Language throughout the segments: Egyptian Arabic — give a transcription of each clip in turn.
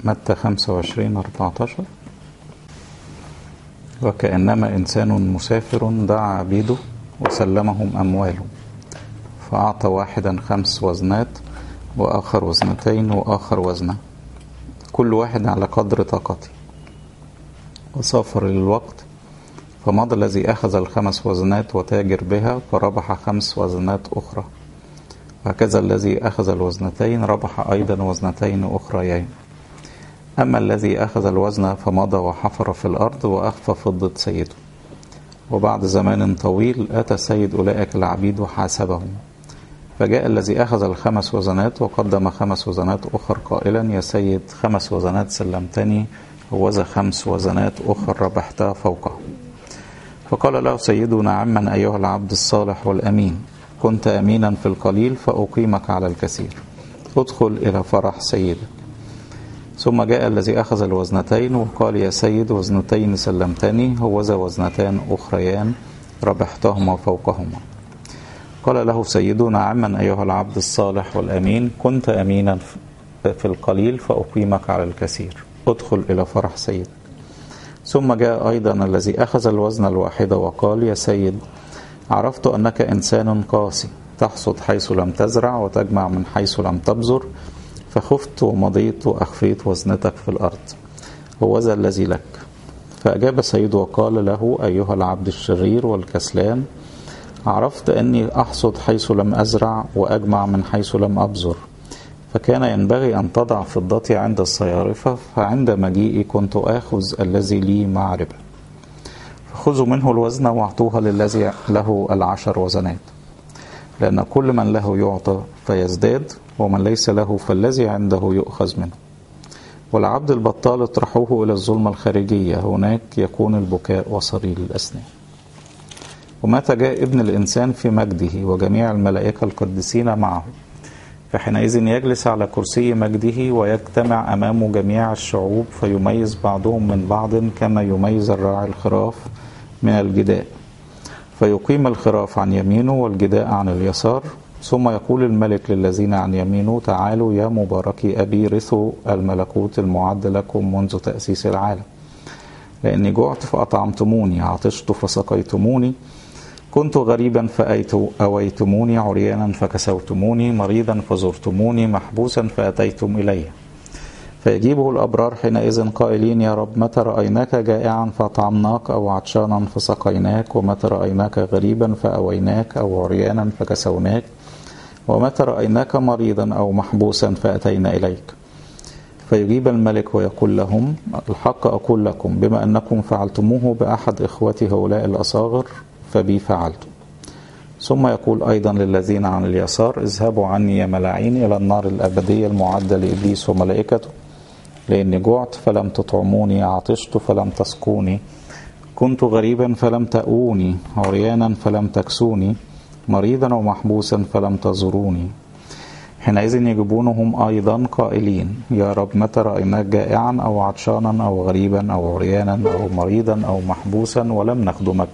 متى 25 14 وكأنما إنسان مسافر دعا عبيده وسلمهم أمواله فأعطى واحدا خمس وزنات وآخر وزنتين وآخر وزنة كل واحد على قدر طاقته وسافر للوقت فمضى الذي أخذ الخمس وزنات وتاجر بها فربح خمس وزنات أخرى وهكذا الذي أخذ الوزنتين ربح أيضا وزنتين أخريين أما الذي أخذ الوزن فمضى وحفر في الأرض وأخفى فضة سيده وبعد زمان طويل أتى سيد أولئك العبيد وحاسبهم فجاء الذي أخذ الخمس وزنات وقدم خمس وزنات أخر قائلا يا سيد خمس وزنات سلمتني ووزى خمس وزنات أخر ربحتها فوقه فقال له سيده نعما أيها العبد الصالح والأمين كنت أمينا في القليل فأقيمك على الكثير ادخل إلى فرح سيدك ثم جاء الذي أخذ الوزنتين وقال يا سيد وزنتين سلمتني هوذا وزنتان أخريان ربحتهما فوقهما قال له سيده نعما أيها العبد الصالح والأمين كنت أمينا في القليل فأقيمك على الكثير ادخل إلى فرح سيدك ثم جاء أيضا الذي أخذ الوزن الواحد وقال يا سيد عرفت أنك إنسان قاسي تحصد حيث لم تزرع وتجمع من حيث لم تبذر فخفت ومضيت وأخفيت وزنتك في الأرض هوذا الذي لك فأجاب سيد وقال له أيها العبد الشرير والكسلان عرفت أني أحصد حيث لم أزرع وأجمع من حيث لم أبذر فكان ينبغي أن تضع فضتي عند الصيارفة فعند مجيئي كنت آخذ الذي لي مع ربا فخذوا منه الوزن واعطوها للذي له العشر وزنات لأن كل من له يعطى فيزداد ومن ليس له فالذي عنده يؤخذ منه والعبد البطال اطرحوه إلى الظلمة الخارجية هناك يكون البكاء وصرير الأسنان ومتى جاء ابن الإنسان في مجده وجميع الملائكة القديسين معه فحينئذ يجلس على كرسي مجده ويجتمع أمامه جميع الشعوب فيميز بعضهم من بعض كما يميز الراعي الخراف من الجداء فيقيم الخراف عن يمينه والجداء عن اليسار ثم يقول الملك للذين عن يمينه تعالوا يا مباركي أبي رثوا الملكوت المعد لكم منذ تأسيس العالم لأني جعت فأطعمتموني عطشت فسقيتموني كنت غريبا فأويتموني عريانا فكسوتموني مريضا فزرتموني محبوسا فأتيتم إلي فيجيبه الأبرار حينئذ قائلين يا رب متى رأيناك جائعا فأطعمناك أو عطشانا فسقيناك ومتى رأيناك غريبا فأويناك أو عريانا فكسوناك ومتى رأيناك مريضا أو محبوسا فأتينا إليك فيجيب الملك ويقول لهم الحق أقول لكم بما أنكم فعلتموه بأحد إخوتي هؤلاء الأصاغر فبي فعلت ثم يقول أيضا للذين عن اليسار اذهبوا عني يا ملاعين إلى النار الأبدية المعدة لإبليس وملائكته لأني جعت فلم تطعموني عطشت فلم تسقوني كنت غريبا فلم تأوني عريانا فلم تكسوني مريضا ومحبوسا فلم تزوروني حينئذ يجيبونهم أيضا قائلين يا رب متى رأيناك جائعا أو عطشانا أو غريبا أو عريانا أو مريضا أو محبوسا ولم نخدمك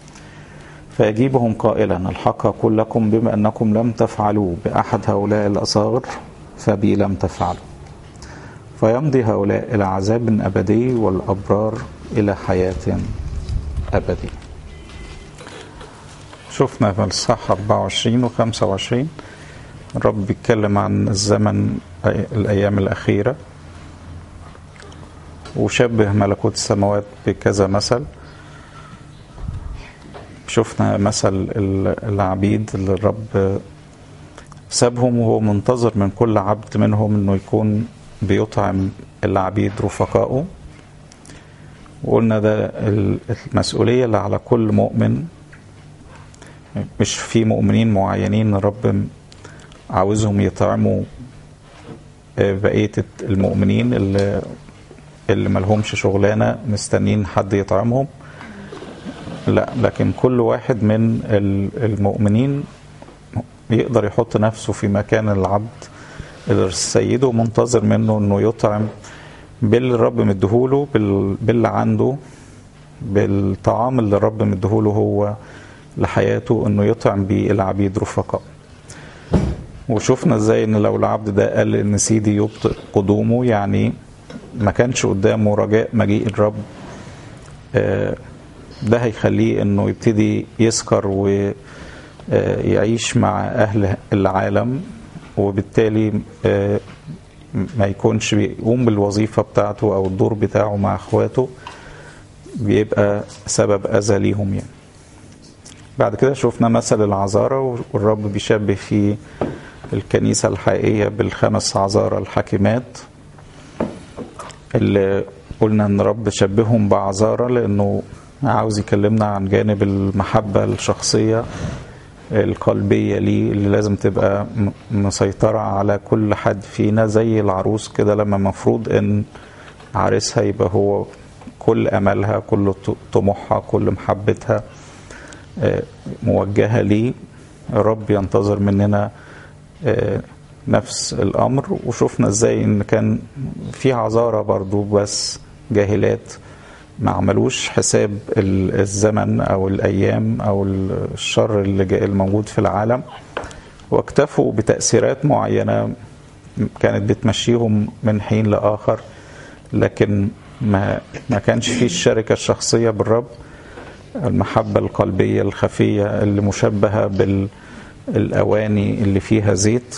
فيجيبهم قائلا الحق أقول لكم بما أنكم لم تفعلوا بأحد هؤلاء الأصاغر فبي لم تفعلوا فيمضي هؤلاء إلى عذاب أبدي والأبرار إلى حياة أبدية شفنا في الصح 24 و 25 الرب بيتكلم عن الزمن الأيام الأخيرة وشبه ملكوت السماوات بكذا مثل شفنا مثل العبيد اللي الرب سابهم وهو منتظر من كل عبد منهم انه يكون بيطعم العبيد رفقائه وقلنا ده المسؤولية اللي على كل مؤمن مش في مؤمنين معينين الرب عاوزهم يطعموا بقية المؤمنين اللي اللي ملهمش شغلانة مستنين حد يطعمهم لا لكن كل واحد من المؤمنين يقدر يحط نفسه في مكان العبد اللي سيده منتظر منه انه يطعم باللي الرب مديهوله باللي عنده بالطعام اللي الرب مديهوله هو لحياته انه يطعم بيه العبيد رفقاء وشفنا ازاي ان لو العبد ده قال ان سيدي يبطئ قدومه يعني ما كانش قدامه رجاء مجيء الرب آه، ده هيخليه انه يبتدي يسكر ويعيش مع اهل العالم وبالتالي آه، ما يكونش بيقوم بالوظيفة بتاعته او الدور بتاعه مع اخواته بيبقى سبب اذى ليهم يعني بعد كده شفنا مثل العذارى والرب بيشبه فيه الكنيسة الحقيقية بالخمس عذارى الحاكمات اللي قلنا ان رب شبههم بعذارى لانه عاوز يكلمنا عن جانب المحبة الشخصية القلبية ليه اللي لازم تبقى م- مسيطرة على كل حد فينا زي العروس كده لما مفروض ان عريسها يبقى هو كل املها كل ط- طموحها كل محبتها آه، موجهة ليه الرب ينتظر مننا آه، نفس الامر وشفنا ازاي ان كان في عذارى برضو بس جاهلات ما عملوش حساب ال- الزمن او الايام او الشر اللي جا- الموجود في العالم واكتفوا بتاثيرات معينه كانت بتمشيهم من حين لاخر لكن ما ما كانش فيه الشركه الشخصيه بالرب المحبه القلبيه الخفيه اللي مشبهه بالاواني اللي فيها زيت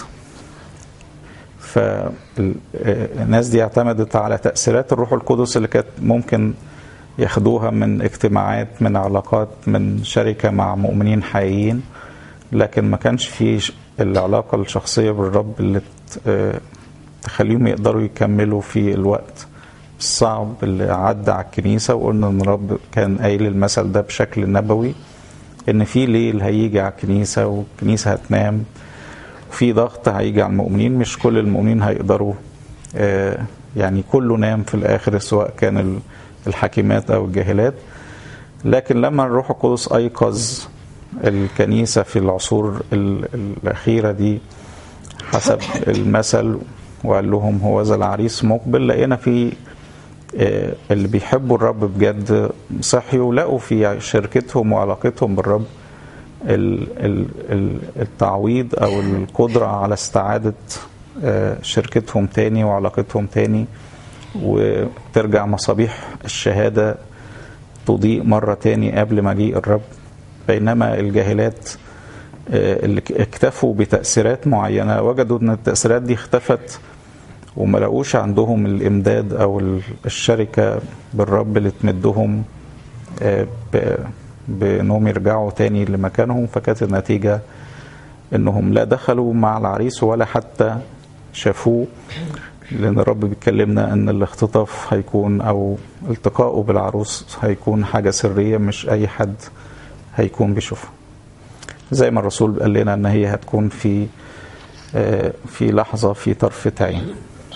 فالناس دي اعتمدت على تأثيرات الروح القدس اللي كانت ممكن ياخدوها من اجتماعات من علاقات من شركة مع مؤمنين حقيقيين لكن ما كانش في ش- العلاقة الشخصية بالرب اللي ت- آه، تخليهم يقدروا يكملوا في الوقت الصعب اللي عدى على الكنيسة وقلنا ان الرب كان قايل المثل ده بشكل نبوي ان في ليل هيجي على الكنيسة والكنيسة هتنام وفي ضغط هيجي على المؤمنين مش كل المؤمنين هيقدروا آه، يعني كله نام في الاخر سواء كان ال- الحاكمات او الجاهلات لكن لما الروح القدس ايقظ الكنيسه في العصور ال- الاخيره دي حسب المثل وقال لهم هو ذا العريس مقبل لقينا في آه، اللي بيحبوا الرب بجد صحيوا لقوا في شركتهم وعلاقتهم بالرب ال- ال- ال- التعويض او القدره على استعاده آه، شركتهم تاني وعلاقتهم تاني وترجع مصابيح الشهاده تضيء مره تاني قبل مجيء الرب بينما الجاهلات آه، اللي اكتفوا بتاثيرات معينه وجدوا ان التاثيرات دي اختفت وما لقوش عندهم الامداد او ال- الشركه بالرب اللي تمدهم آه، ب- بانهم يرجعوا تاني لمكانهم فكانت النتيجه انهم لا دخلوا مع العريس ولا حتى شافوه لان الرب بيكلمنا ان الاختطاف هيكون او التقائه بالعروس هيكون حاجه سريه مش اي حد هيكون بيشوفها زي ما الرسول قال لنا ان هي هتكون في آه، في لحظه في طرفه عين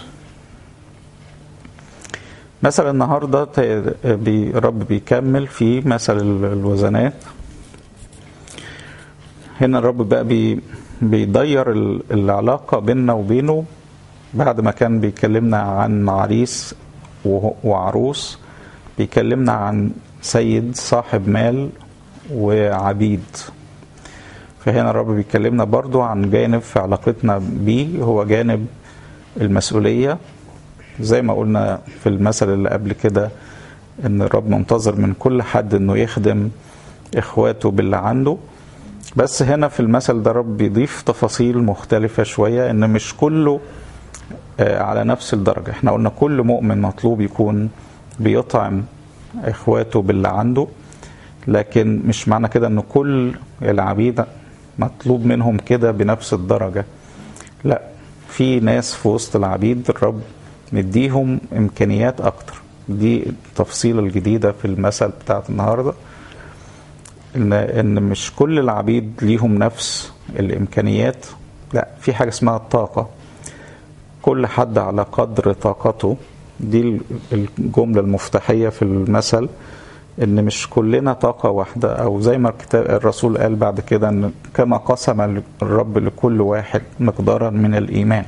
مثل النهارده ت- بي- الرب بيكمل في مثل ال- الوزنات هنا الرب بقى بي بيضير ال- العلاقة بيننا وبينه بعد ما كان بيكلمنا عن عريس وه- وعروس بيكلمنا عن سيد صاحب مال وعبيد فهنا الرب بيكلمنا برضو عن جانب في علاقتنا بيه هو جانب المسؤولية زي ما قلنا في المثل اللي قبل كده ان الرب منتظر من كل حد انه يخدم اخواته باللي عنده بس هنا في المثل ده رب بيضيف تفاصيل مختلفة شوية ان مش كله آه، على نفس الدرجة احنا قلنا كل مؤمن مطلوب يكون بيطعم اخواته باللي عنده لكن مش معنى كده ان كل العبيد مطلوب منهم كده بنفس الدرجة لا في ناس في وسط العبيد الرب مديهم امكانيات اكتر دي التفصيلة الجديدة في المثل بتاعت النهارده ان ان مش كل العبيد ليهم نفس الامكانيات لا في حاجه اسمها الطاقه كل حد على قدر طاقته دي الجمله المفتاحيه في المثل ان مش كلنا طاقه واحده او زي ما الكتاب الرسول قال بعد كده ان كما قسم الرب لكل واحد مقدارا من الايمان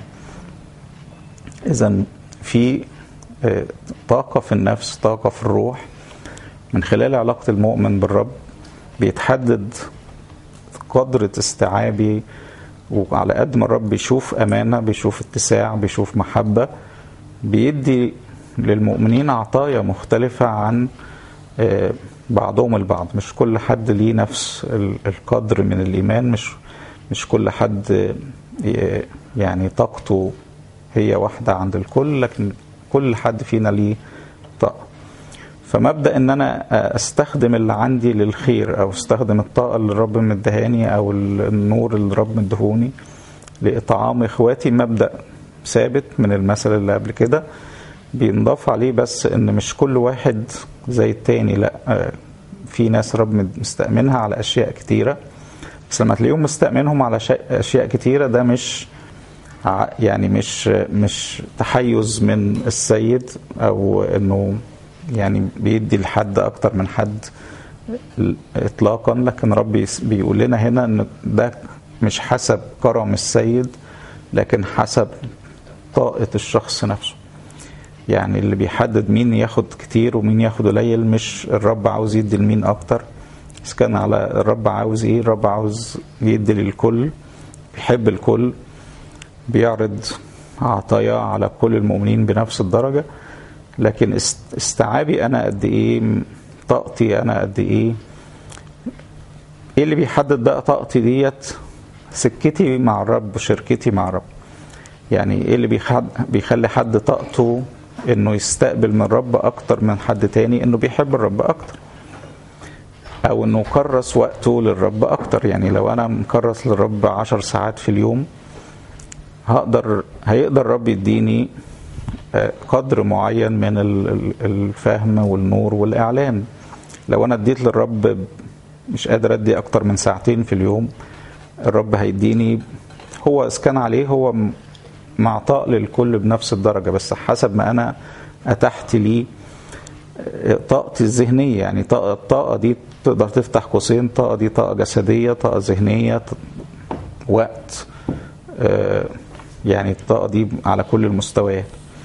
اذا في آه، طاقه في النفس طاقه في الروح من خلال علاقه المؤمن بالرب بيتحدد قدرة استيعابي وعلى قد ما الرب بيشوف أمانة بيشوف اتساع بيشوف محبة بيدي للمؤمنين عطايا مختلفة عن آه، بعضهم البعض مش كل حد ليه نفس ال- القدر من الإيمان مش مش كل حد آه، يعني طاقته هي واحدة عند الكل لكن كل حد فينا ليه طاقة فمبدا ان انا استخدم اللي عندي للخير او استخدم الطاقه اللي الرب مدهاني او النور اللي الرب مدهوني لاطعام اخواتي مبدا ثابت من المثل اللي قبل كده بينضاف عليه بس ان مش كل واحد زي التاني لا آه، في ناس رب مستأمنها على اشياء كتيره بس لما تلاقيهم مستأمنهم على شيء- اشياء كتيره ده مش ع- يعني مش مش تحيز من السيد او انه يعني بيدي لحد اكتر من حد اطلاقا لكن ربي بيقول لنا هنا ان ده مش حسب كرم السيد لكن حسب طاقة الشخص نفسه يعني اللي بيحدد مين ياخد كتير ومين ياخد قليل مش الرب عاوز يدي لمين اكتر بس كان على الرب عاوز ايه الرب عاوز يدي للكل بيحب الكل بيعرض عطايا على كل المؤمنين بنفس الدرجة لكن است- استيعابي انا قد ايه طاقتي انا قد ايه ايه اللي بيحدد بقى طاقتي ديت سكتي مع الرب شركتي مع الرب يعني ايه اللي بيخد- بيخلي حد طاقته انه يستقبل من الرب اكتر من حد تاني انه بيحب الرب اكتر او انه كرس وقته للرب اكتر يعني لو انا مكرس للرب عشر ساعات في اليوم هقدر هيقدر الرب يديني آه، قدر معين من ال- ال- الفهم والنور والاعلان لو انا اديت للرب مش قادر ادي اكتر من ساعتين في اليوم الرب هيديني هو اذا كان عليه هو م- معطاء للكل بنفس الدرجه بس حسب ما انا اتحت ليه آه، طاقتي الذهنيه يعني طاقه الطاقه دي تقدر تفتح قوسين طاقه دي طاقه جسديه طاقه ذهنيه ط- وقت آه، يعني الطاقه دي على كل المستويات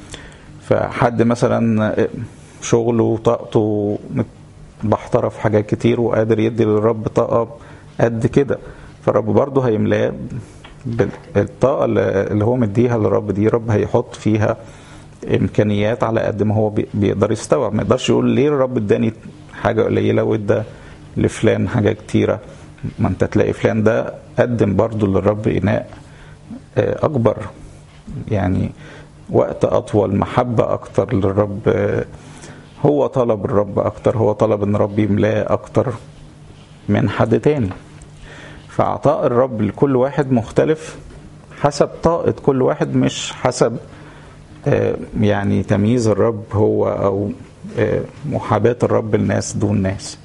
فحد مثلا شغله طاقته بحترف في حاجات كتير وقادر يدي للرب طاقة قد كده فالرب برضه هيملاه بالطاقة اللي هو مديها للرب دي رب هيحط فيها امكانيات على قد ما هو بي- بيقدر يستوعب ما يقدرش يقول ليه الرب اداني حاجه قليله وادى لفلان حاجه كتيره ما انت تلاقي فلان ده قدم برضه للرب اناء آه، اكبر يعني وقت اطول محبه اكتر للرب آه، هو طلب الرب اكتر هو طلب ان الرب يملاه اكتر من حد تاني فعطاء الرب لكل واحد مختلف حسب طاقة كل واحد مش حسب آه، يعني تمييز الرب هو او آه، محاباة الرب الناس دون ناس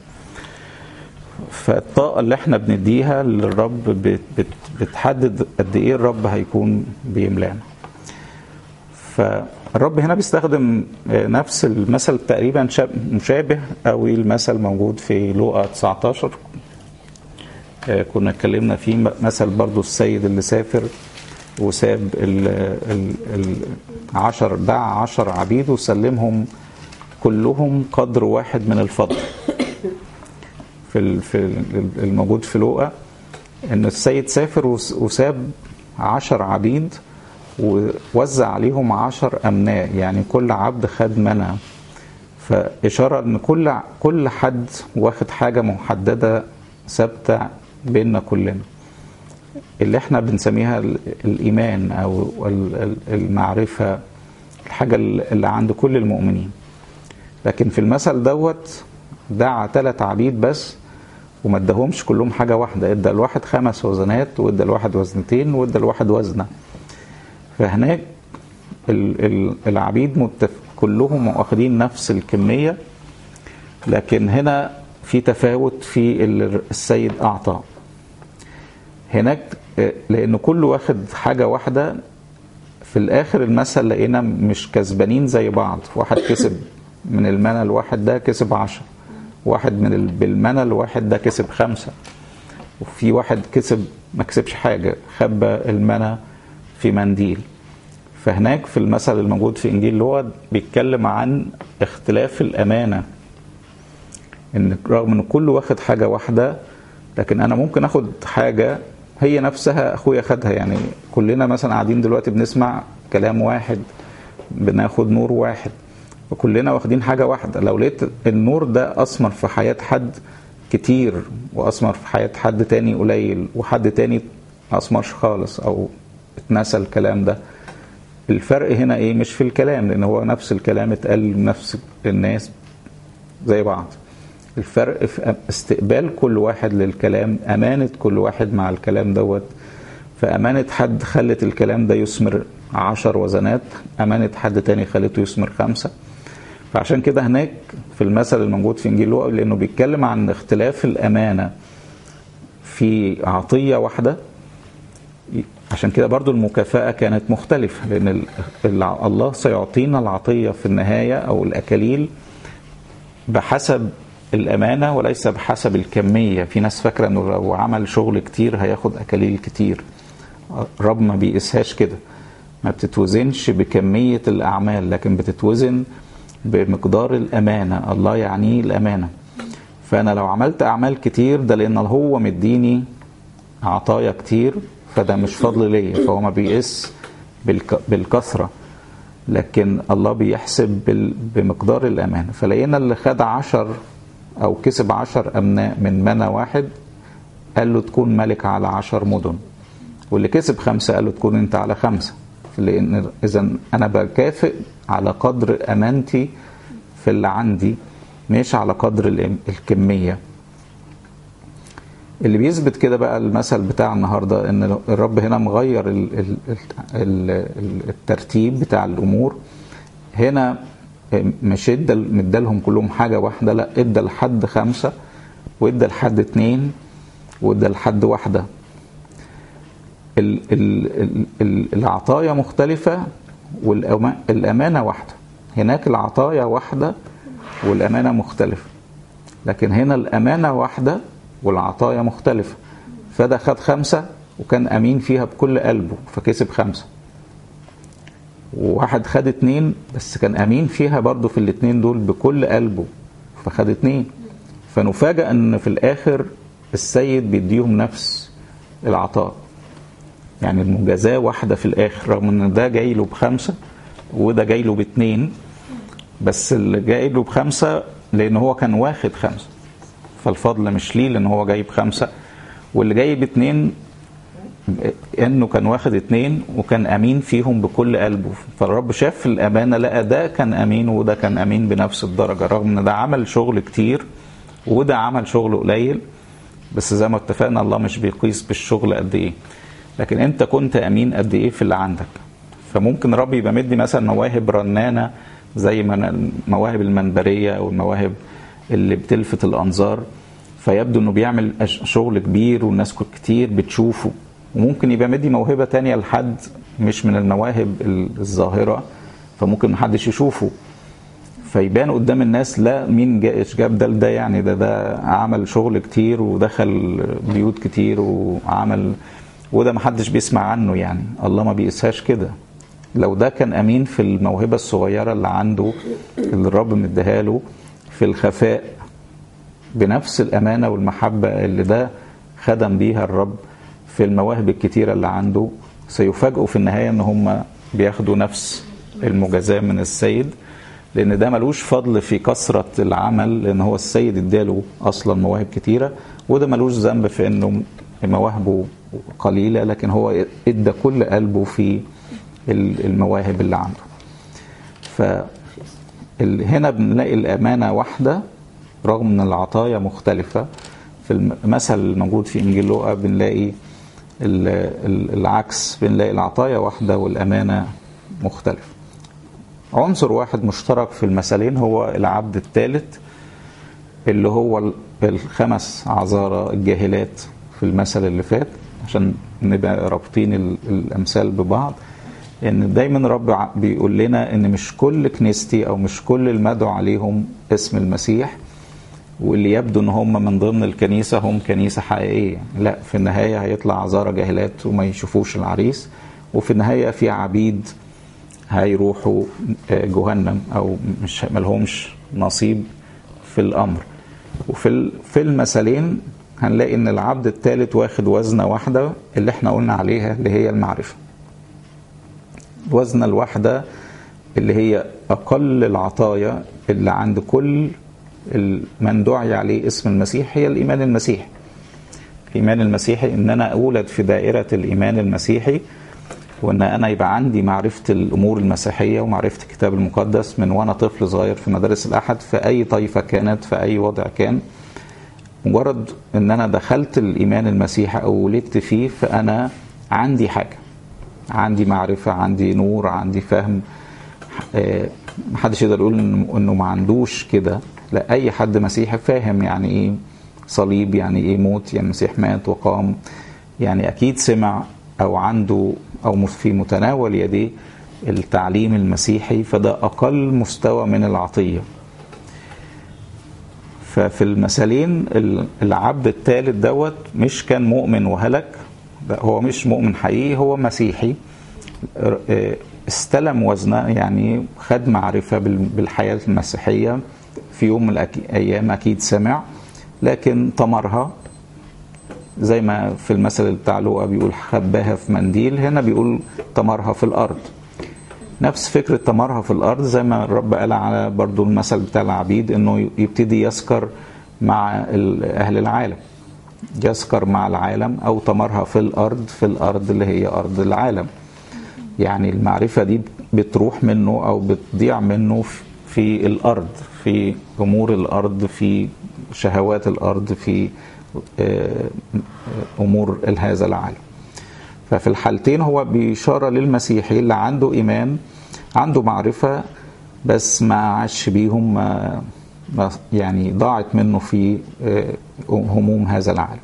فالطاقة اللي احنا بنديها للرب بت- بت- بتحدد قد ايه الرب هيكون بيملانا فالرب هنا بيستخدم آه، نفس المثل تقريبا شاب- مشابه قوي المثل موجود في لوقا 19 آه، كنا اتكلمنا فيه م- مثل برضو السيد اللي سافر وساب ال ال ال عشر دعا عشر عبيد وسلمهم كلهم قدر واحد من الفضل في ال- في ال- الموجود في لوقا ان السيد سافر وس- وساب عشر عبيد ووزع عليهم عشر امناء يعني كل عبد خد منها فاشاره ان كل كل حد واخد حاجه محدده ثابته بيننا كلنا اللي احنا بنسميها ال- الايمان او ال- ال- المعرفه الحاجه اللي عند كل المؤمنين لكن في المثل دوت دعا ثلاث عبيد بس وما اداهمش كلهم حاجه واحده ادى الواحد خمس وزنات وادى الواحد وزنتين وادى الواحد وزنه فهناك ال- ال- العبيد متف... كلهم واخدين نفس الكميه لكن هنا في تفاوت في اللي السيد اعطاه هناك آه، لان كل واخد حاجه واحده في الاخر المثل لقينا مش كسبانين زي بعض واحد كسب من المنى الواحد ده كسب عشر واحد من ال- بالمنى الواحد ده كسب خمسة وفي واحد كسب ما كسبش حاجة خبى المنى في منديل فهناك في المثل الموجود في انجيل لوقا بيتكلم عن اختلاف الامانه ان رغم ان كله واخد حاجه واحده لكن انا ممكن اخد حاجه هي نفسها اخويا خدها يعني كلنا مثلا قاعدين دلوقتي بنسمع كلام واحد بناخد نور واحد وكلنا واخدين حاجة واحدة لو لقيت النور ده أثمر في حياة حد كتير وأثمر في حياة حد تاني قليل وحد تاني أثمرش خالص أو اتنسى الكلام ده الفرق هنا ايه مش في الكلام لان هو نفس الكلام اتقال لنفس الناس زي بعض الفرق في استقبال كل واحد للكلام امانة كل واحد مع الكلام دوت فامانة حد خلت الكلام ده يثمر عشر وزنات امانة حد تاني خلته يثمر خمسة فعشان كده هناك في المثل الموجود في انجيل لوقا لانه بيتكلم عن اختلاف الامانة في عطية واحدة عشان كده برضو المكافأة كانت مختلفة لأن الله سيعطينا العطية في النهاية أو الأكاليل بحسب الأمانة وليس بحسب الكمية في ناس فاكرة أنه لو عمل شغل كتير هياخد أكاليل كتير الرب ما بيقيسهاش كده ما بتتوزنش بكمية الأعمال لكن بتتوزن بمقدار الأمانة الله يعنيه الأمانة فأنا لو عملت أعمال كتير ده لأن هو مديني عطايا كتير فده مش فضل ليا فهو ما بيقيس بالكثرة لكن الله بيحسب بمقدار الأمانة فلقينا اللي خد عشر أو كسب عشر أمناء من منى واحد قال له تكون ملك على عشر مدن واللي كسب خمسة قال له تكون أنت على خمسة لأن إذا أنا بكافئ على قدر أمانتي في اللي عندي مش على قدر الكمية اللي بيثبت كده بقى المثل بتاع النهارده ان الرب هنا مغير ال ال ال الترتيب بتاع الامور هنا مش ادى مدالهم كلهم حاجه واحده لا ادى لحد خمسه وادى لحد اتنين وادى لحد واحده ال ال ال العطايا مختلفه والامانه واحده هناك العطايا واحده والامانه مختلفه لكن هنا الامانه واحده والعطايا مختلفة فده خد خمسة وكان أمين فيها بكل قلبه فكسب خمسة وواحد خد اتنين بس كان أمين فيها برضه في الاتنين دول بكل قلبه فخد اتنين فنفاجأ أن في الآخر السيد بيديهم نفس العطاء يعني المجازاة واحدة في الآخر رغم أن ده جاي له بخمسة وده جاي له باتنين بس اللي جاي له بخمسة لأن هو كان واخد خمسة فالفضل مش ليه لان هو جايب خمسه واللي جايب اتنين انه كان واخد اتنين وكان امين فيهم بكل قلبه فالرب شاف الامانه لقى ده كان امين وده كان امين بنفس الدرجه رغم ان ده عمل شغل كتير وده عمل شغل قليل بس زي ما اتفقنا الله مش بيقيس بالشغل قد ايه لكن انت كنت امين قد ايه في اللي عندك فممكن رب يبقى مدي مثلا مواهب رنانه زي مواهب المنبريه او المواهب اللي بتلفت الانظار فيبدو انه بيعمل شغل كبير والناس كتير بتشوفه وممكن يبقى مدي موهبه تانية لحد مش من المواهب الظاهره فممكن محدش يشوفه فيبان قدام الناس لا مين جاب ده لده يعني ده ده عمل شغل كتير ودخل بيوت كتير وعمل وده محدش بيسمع عنه يعني الله ما بيقيسهاش كده لو ده كان امين في الموهبه الصغيره اللي عنده اللي الرب مديها له في الخفاء بنفس الامانه والمحبه اللي ده خدم بيها الرب في المواهب الكتيره اللي عنده سيفاجئوا في النهايه ان هم بياخدوا نفس المجازاه من السيد لان ده ملوش فضل في كثره العمل لان هو السيد اداله اصلا مواهب كتيره وده ملوش ذنب في انه مواهبه قليله لكن هو ادى كل قلبه في المواهب اللي عنده ف هنا بنلاقي الامانه واحده رغم ان العطايا مختلفه في المثل الموجود في انجيل لوقا بنلاقي العكس بنلاقي العطايا واحده والامانه مختلفه عنصر واحد مشترك في المثلين هو العبد الثالث اللي هو الخمس عذارى الجاهلات في المثل اللي فات عشان نبقى رابطين الامثال ببعض ان دايما رب بيقول لنا ان مش كل كنيستي او مش كل المدعو عليهم اسم المسيح واللي يبدو ان هم من ضمن الكنيسه هم كنيسه حقيقيه لا في النهايه هيطلع عذارى جاهلات وما يشوفوش العريس وفي النهايه في عبيد هيروحوا جهنم او مش ملهمش نصيب في الامر وفي في المثلين هنلاقي ان العبد الثالث واخد وزنه واحده اللي احنا قلنا عليها اللي هي المعرفه الوزنه الواحده اللي هي أقل العطايا اللي عند كل من دعي عليه اسم المسيح هي الإيمان المسيحي الإيمان المسيحي إن أنا أولد في دائرة الإيمان المسيحي وإن أنا يبقى عندي معرفة الأمور المسيحية ومعرفة الكتاب المقدس من وأنا طفل صغير في مدارس الأحد في أي طائفة كانت في أي وضع كان مجرد إن أنا دخلت الإيمان المسيحي أو ولدت فيه فأنا عندي حاجة عندي معرفة عندي نور عندي فهم محدش يقدر يقول إنه ما عندوش كده لا أي حد مسيحي فاهم يعني إيه صليب يعني إيه موت يعني المسيح مات وقام يعني أكيد سمع أو عنده أو في متناول يديه التعليم المسيحي فده أقل مستوى من العطية ففي المثالين العبد الثالث دوت مش كان مؤمن وهلك هو مش مؤمن حقيقي هو مسيحي استلم وزنه يعني خد معرفة بالحياة المسيحية في يوم من الأيام أكيد سمع لكن طمرها زي ما في المثل بتاع لوقا بيقول خباها في منديل هنا بيقول طمرها في الارض نفس فكرة طمرها في الارض زي ما الرب قال على برضو المثل بتاع العبيد انه يبتدي يسكر مع اهل العالم يسكر مع العالم او طمرها في الارض في الارض اللي هي ارض العالم يعني المعرفة دي بتروح منه او بتضيع منه في الارض في امور الارض في شهوات الارض في امور هذا العالم ففي الحالتين هو بإشارة للمسيحي اللي عنده إيمان عنده معرفة بس ما عاش بيهم ما يعني ضاعت منه في هموم هذا العالم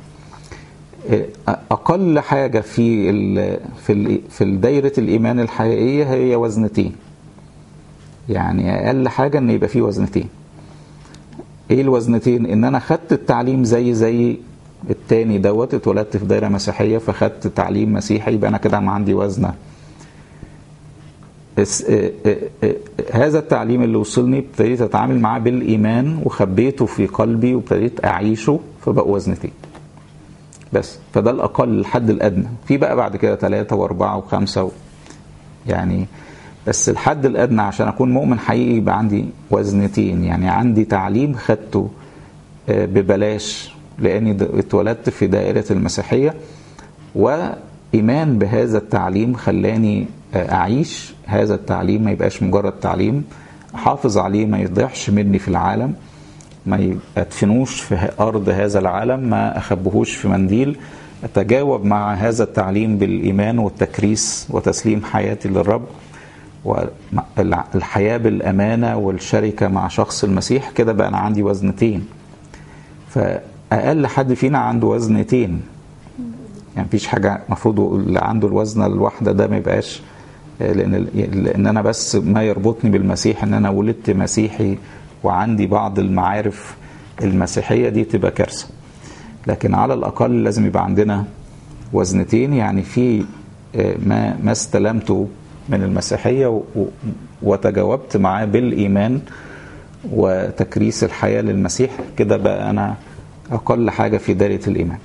أقل حاجة في ال في ال في دايرة الإيمان الحقيقية هي وزنتين يعني أقل حاجة إن يبقى فيه وزنتين ايه الوزنتين ان انا خدت التعليم زي زي التاني دوت اتولدت في دايره مسيحيه فخدت تعليم مسيحي يبقى انا كده عندي وزنه هذا التعليم اللي وصلني ابتديت اتعامل معاه بالايمان وخبيته في قلبي وابتديت اعيشه فبقوا وزنتين بس فده الاقل الحد الادنى في بقى بعد كده ثلاثة واربعة وخمسة و... يعني بس الحد الادنى عشان اكون مؤمن حقيقي يبقى عندي وزنتين يعني عندي تعليم خدته ببلاش لاني اتولدت في دائره المسيحيه وايمان بهذا التعليم خلاني اعيش هذا التعليم ما يبقاش مجرد تعليم احافظ عليه ما يضيعش مني في العالم ما ادفنوش في ارض هذا العالم ما اخبهوش في منديل اتجاوب مع هذا التعليم بالايمان والتكريس وتسليم حياتي للرب والحياة بالأمانة والشركة مع شخص المسيح كده بقى أنا عندي وزنتين فأقل حد فينا عنده وزنتين يعني مفيش حاجة المفروض اللي عنده الوزنة الواحدة ده ما يبقاش لأن, لأن أنا بس ما يربطني بالمسيح إن أنا ولدت مسيحي وعندي بعض المعارف المسيحية دي تبقى كارثة لكن على الأقل لازم يبقى عندنا وزنتين يعني في ما ما استلمته من المسيحية وتجاوبت معاه بالإيمان وتكريس الحياة للمسيح كده بقى أنا أقل حاجة في دائرة الإيمان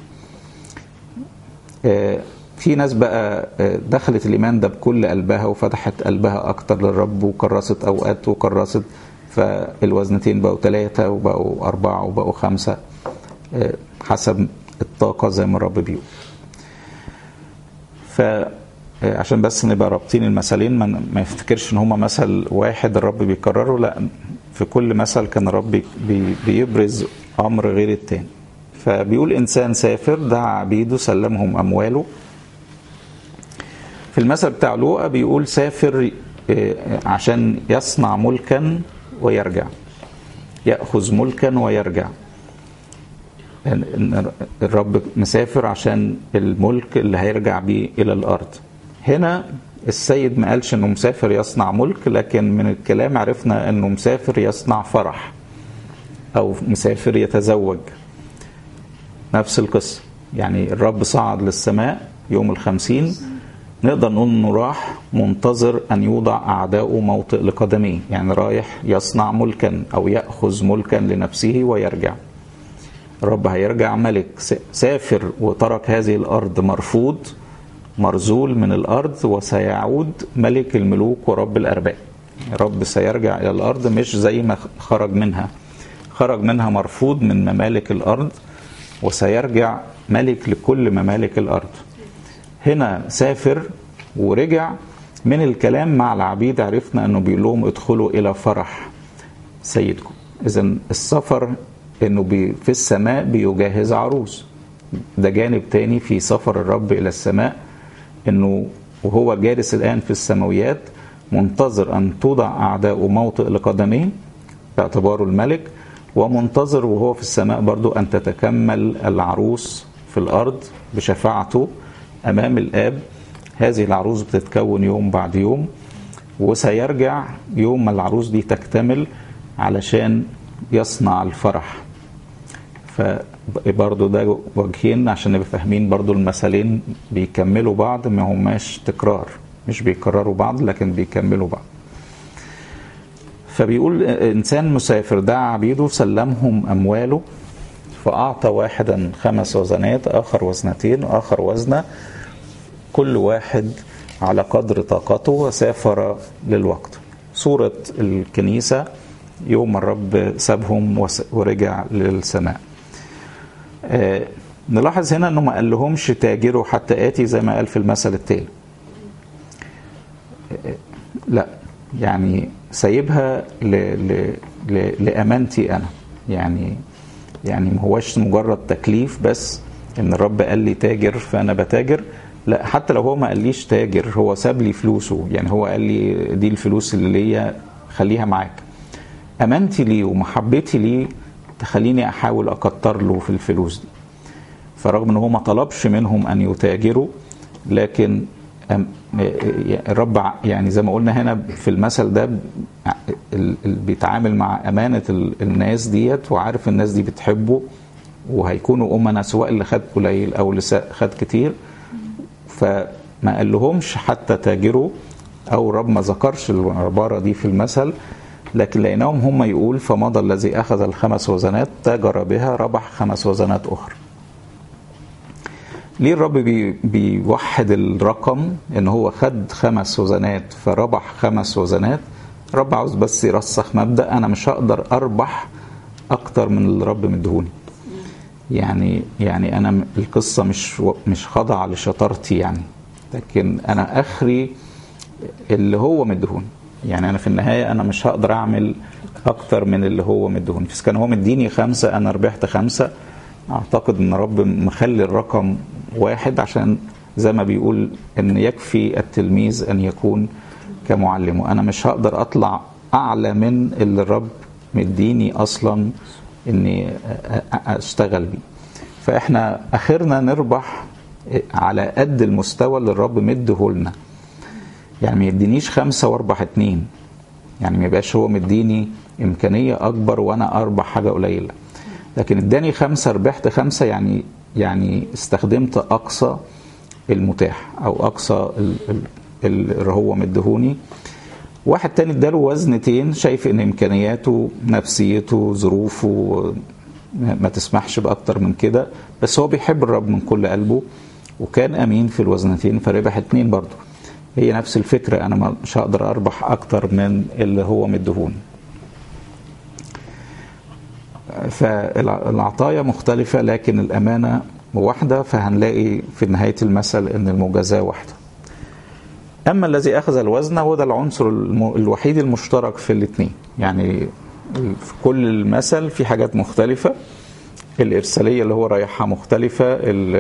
في ناس بقى دخلت الإيمان ده بكل قلبها وفتحت قلبها أكتر للرب وكرست أوقات وكرست فالوزنتين بقوا ثلاثة وبقوا أربعة وبقوا خمسة حسب الطاقة زي ما الرب بيقول ف عشان بس نبقى رابطين المثلين ما يفتكرش ان هما مثل واحد الرب بيكرره لا في كل مثل كان الرب بي بيبرز امر غير التاني فبيقول انسان سافر دعا عبيده سلمهم امواله في المثل بتاع لوقا بيقول سافر عشان يصنع ملكا ويرجع ياخذ ملكا ويرجع الرب مسافر عشان الملك اللي هيرجع بيه الى الارض هنا السيد ما قالش انه مسافر يصنع ملك لكن من الكلام عرفنا انه مسافر يصنع فرح او مسافر يتزوج نفس القصة يعني الرب صعد للسماء يوم الخمسين نقدر نقول انه راح منتظر ان يوضع اعداؤه موطئ لقدميه يعني رايح يصنع ملكا او ياخذ ملكا لنفسه ويرجع الرب هيرجع ملك سافر وترك هذه الارض مرفوض مرزول من الارض وسيعود ملك الملوك ورب الارباب رب سيرجع إلى الأرض مش زي ما خرج منها خرج منها مرفوض من ممالك الأرض وسيرجع ملك لكل ممالك الأرض هنا سافر ورجع من الكلام مع العبيد عرفنا أنه بيقول لهم ادخلوا إلى فرح سيدكم إذا السفر أنه بي في السماء بيجهز عروس ده جانب تاني في سفر الرب إلى السماء أنه وهو جالس الآن في السماويات منتظر أن توضع أعداء موطئ لقدميه باعتباره الملك ومنتظر وهو في السماء برضو أن تتكمل العروس في الأرض بشفاعته أمام الآب هذه العروس بتتكون يوم بعد يوم وسيرجع يوم ما العروس دي تكتمل علشان يصنع الفرح فبرضه ده وجهين عشان نبقى فاهمين برضه المثلين بيكملوا بعض ما هماش تكرار مش بيكرروا بعض لكن بيكملوا بعض فبيقول انسان مسافر دعا عبيده سلمهم امواله فاعطى واحدا خمس وزنات اخر وزنتين اخر وزنه كل واحد على قدر طاقته وسافر للوقت صورة الكنيسة يوم الرب سابهم ورجع للسماء آه نلاحظ هنا انه ما قال لهمش تاجروا حتى اتي زي ما قال في المثل التالي آه لا يعني سايبها ل... ل... ل... لامانتي انا يعني يعني ما هوش مجرد تكليف بس ان الرب قال لي تاجر فانا بتاجر لا حتى لو هو ما قاليش تاجر هو ساب لي فلوسه يعني هو قال لي دي الفلوس اللي ليا خليها معاك امانتي ليه ومحبتي ليه تخليني احاول اكتر له في الفلوس دي فرغم ان هو ما طلبش منهم ان يتاجروا لكن الرب يعني زي ما قلنا هنا في المثل ده بيتعامل مع امانه الناس ديت وعارف الناس دي بتحبه وهيكونوا امنا سواء اللي خد قليل او اللي خد كتير فما قال لهمش حتى تاجروا او الرب ما ذكرش العباره دي في المثل لكن لقيناهم هم يقول فمضى الذي اخذ الخمس وزنات تاجر بها ربح خمس وزنات اخرى ليه الرب بي بيوحد الرقم ان هو خد خمس وزنات فربح خمس وزنات الرب عاوز بس يرسخ مبدا انا مش هقدر اربح اكتر من اللي الرب مدهوني يعني يعني انا القصه مش مش خاضعه لشطارتي يعني لكن انا اخري اللي هو مدهون يعني انا في النهايه انا مش هقدر اعمل اكتر من اللي هو مدهون بس كان هو مديني خمسه انا ربحت خمسه اعتقد ان رب مخلي الرقم واحد عشان زي ما بيقول ان يكفي التلميذ ان يكون كمعلمه انا مش هقدر اطلع اعلى من اللي الرب مديني اصلا اني اشتغل بيه فاحنا اخرنا نربح على قد المستوى اللي الرب مديهولنا يعني ما يدينيش خمسة واربح اتنين يعني ما يبقاش هو مديني امكانية اكبر وانا اربح حاجة قليلة لكن اداني خمسة ربحت خمسة يعني يعني استخدمت اقصى المتاح او اقصى اللي هو مديهوني واحد تاني اداله وزنتين شايف ان امكانياته نفسيته ظروفه ما تسمحش باكتر من كده بس هو بيحب الرب من كل قلبه وكان امين في الوزنتين فربح اتنين برضه هي نفس الفكرة انا مش هقدر اربح اكتر من اللي هو مدهوني فالعطايا مختلفة لكن الامانة واحدة فهنلاقي في نهاية المثل ان المجازاة واحدة اما الذي اخذ الوزن هو ده العنصر الوحيد المشترك في الاثنين يعني في كل المثل في حاجات مختلفه الارساليه اللي هو رايحها مختلفه